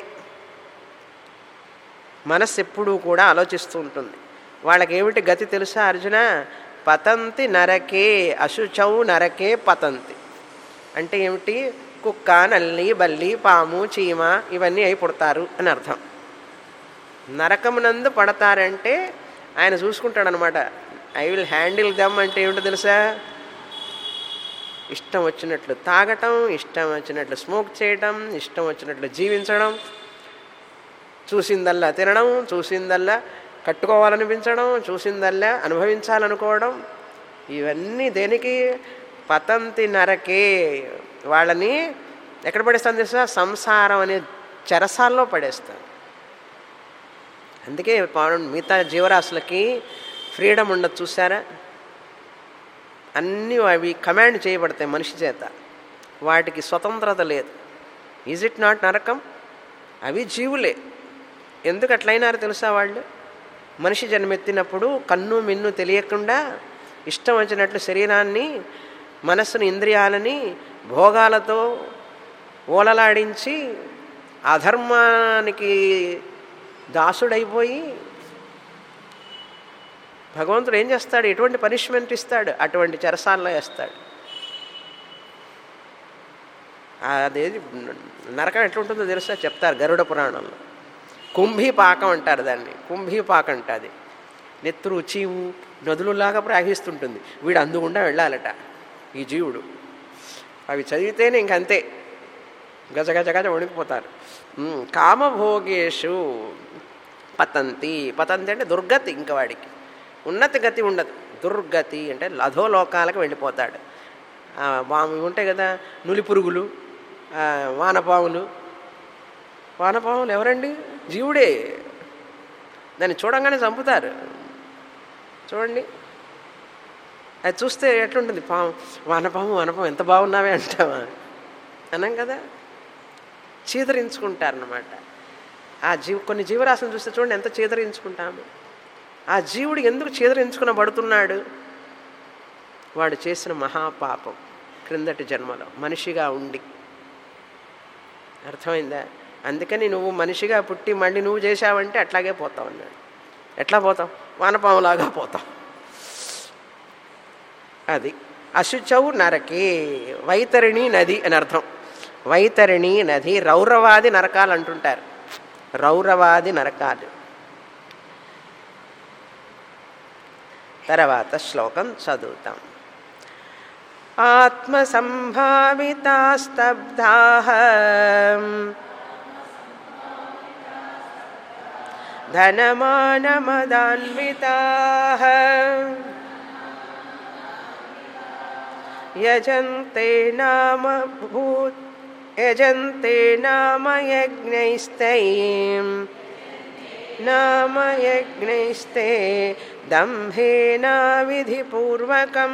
మనస్సు ఎప్పుడూ కూడా ఆలోచిస్తూ ఉంటుంది వాళ్ళకి ఏమిటి గతి తెలుసా అర్జున పతంతి నరకే అశుచౌ నరకే పతంతి అంటే ఏమిటి కుక్క నల్లి బల్లి పాము చీమ ఇవన్నీ అయి పుడతారు అని అర్థం నరకమునందు పడతారంటే ఆయన చూసుకుంటాడనమాట ఐ విల్ హ్యాండిల్ దమ్ అంటే ఏమిటో తెలుసా ఇష్టం వచ్చినట్లు తాగటం ఇష్టం వచ్చినట్లు స్మోక్ చేయటం ఇష్టం వచ్చినట్లు జీవించడం చూసిందల్లా తినడం చూసిందల్లా కట్టుకోవాలనిపించడం చూసిందల్లా అనుభవించాలనుకోవడం ఇవన్నీ దేనికి పతంతి నరకే వాళ్ళని ఎక్కడ పడేస్తాను తెలుసా సంసారం అనే చెరసాల్లో పడేస్తాను అందుకే మిగతా జీవరాశులకి ఫ్రీడమ్ ఉండదు చూసారా అన్నీ అవి కమాండ్ చేయబడతాయి మనిషి చేత వాటికి స్వతంత్రత లేదు ఈజ్ ఇట్ నాట్ నరకం అవి జీవులే ఎందుకు అట్లయినారో తెలుసా వాళ్ళు మనిషి జన్మెత్తినప్పుడు కన్ను మిన్ను తెలియకుండా ఇష్టం వచ్చినట్లు శరీరాన్ని మనస్సుని ఇంద్రియాలని భోగాలతో ఓలలాడించి అధర్మానికి దాసుడైపోయి భగవంతుడు ఏం చేస్తాడు ఎటువంటి పనిష్మెంట్ ఇస్తాడు అటువంటి చెరసాల్లో వేస్తాడు అదేది నరకం ఎట్లుంటుందో తెలుసా చెప్తారు గరుడ పురాణంలో కుంభీపాకం అంటారు దాన్ని కుంభీపాకం అంట అది నెత్తురు చీవు నదులులాగా ప్రవహిస్తుంటుంది వీడు అందుకుండా వెళ్ళాలట ఈ జీవుడు అవి చదివితేనే ఇంకంతే గజ గజ గజ వణికిపోతారు ఉమ్, కామభోగేషు పతంతి పతంతి అంటే దుర్గతి ఇంక వాడికి ఉన్నతి గతి ఉండదు దుర్గతి అంటే అధోలోకాలకు వెళ్ళిపోతాడు ఆ, వాము ఇవి ఉంటాయి కదా నులి పురుగులు ఆ, వానపాములు వానపాములు ఎవరండి జీవుడే దాన్ని చూడంగానే చంపుతారు చూడండి అది చూస్తే ఎట్లుంటుంది పాము వానపాము వానపాము ఎంత బాగున్నావే అంటావా అనం కదా చీదరించుకుంటారనమాట ఆ జీవ కొన్ని జీవరాశులు చూస్తే చూడండి ఎంత చీదరించుకుంటాము ఆ జీవుడు ఎందుకు చీదరించుకునబడుతున్నాడు వాడు చేసిన మహాపాపం క్రిందటి జన్మలో మనిషిగా ఉండి అర్థమైందా అందుకని నువ్వు మనిషిగా పుట్టి మళ్ళీ నువ్వు చేశావంటే అట్లాగే పోతావు అన్నాడు ఎట్లా పోతావు వానపాములాగా పోతావు అది అశుచౌ నరకే వైతరిణి నది అని అర్థం వైతరిణి నది రౌరవాది నరకాలు అంటుంటారు రౌరవాది నరకాలు తర్వాత శ్లోకం చదువుతాం ఆత్మసంభావితాస్తబ్ధా ధనమానమదాన్వితా యజంతే నామ భూత్ యజంతే నామ యజ్ఞైస్తై నామ యజ్ఞైస్తే దంభేన విధిపూర్వకం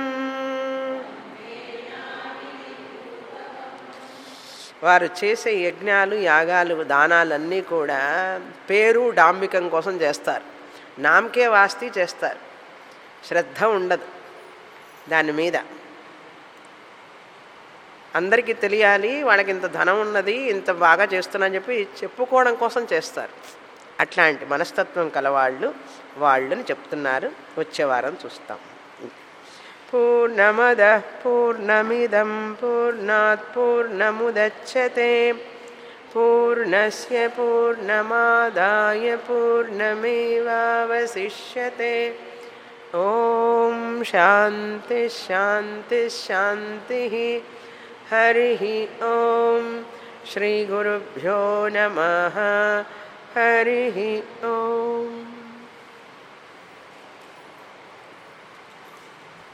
వారు చేసే యజ్ఞాలు యాగాలు దానాలన్నీ కూడా పేరు డాంబికం కోసం చేస్తారు నామకే వాస్తి చేస్తారు శ్రద్ధ ఉండదు దాని మీద అందరికీ తెలియాలి వాళ్ళకి ఇంత ధనం ఉన్నది ఇంత బాగా చేస్తున్నా అని చెప్పి చెప్పుకోవడం కోసం చేస్తారు అట్లాంటి మనస్తత్వం కలవాళ్ళు వాళ్ళని చెప్తున్నారు వచ్చే వారం చూస్తాం పూర్ణమద పూర్ణమిదం పూర్ణాత్ పూర్ణముదచ్చతే పూర్ణస్య పూర్ణమాదాయ పూర్ణమేవావశిష్యతే ఓం శాంతి శాంతి శాంతి హరి ఓం శ్రీ గురుభ్యో నమ హరి ఓం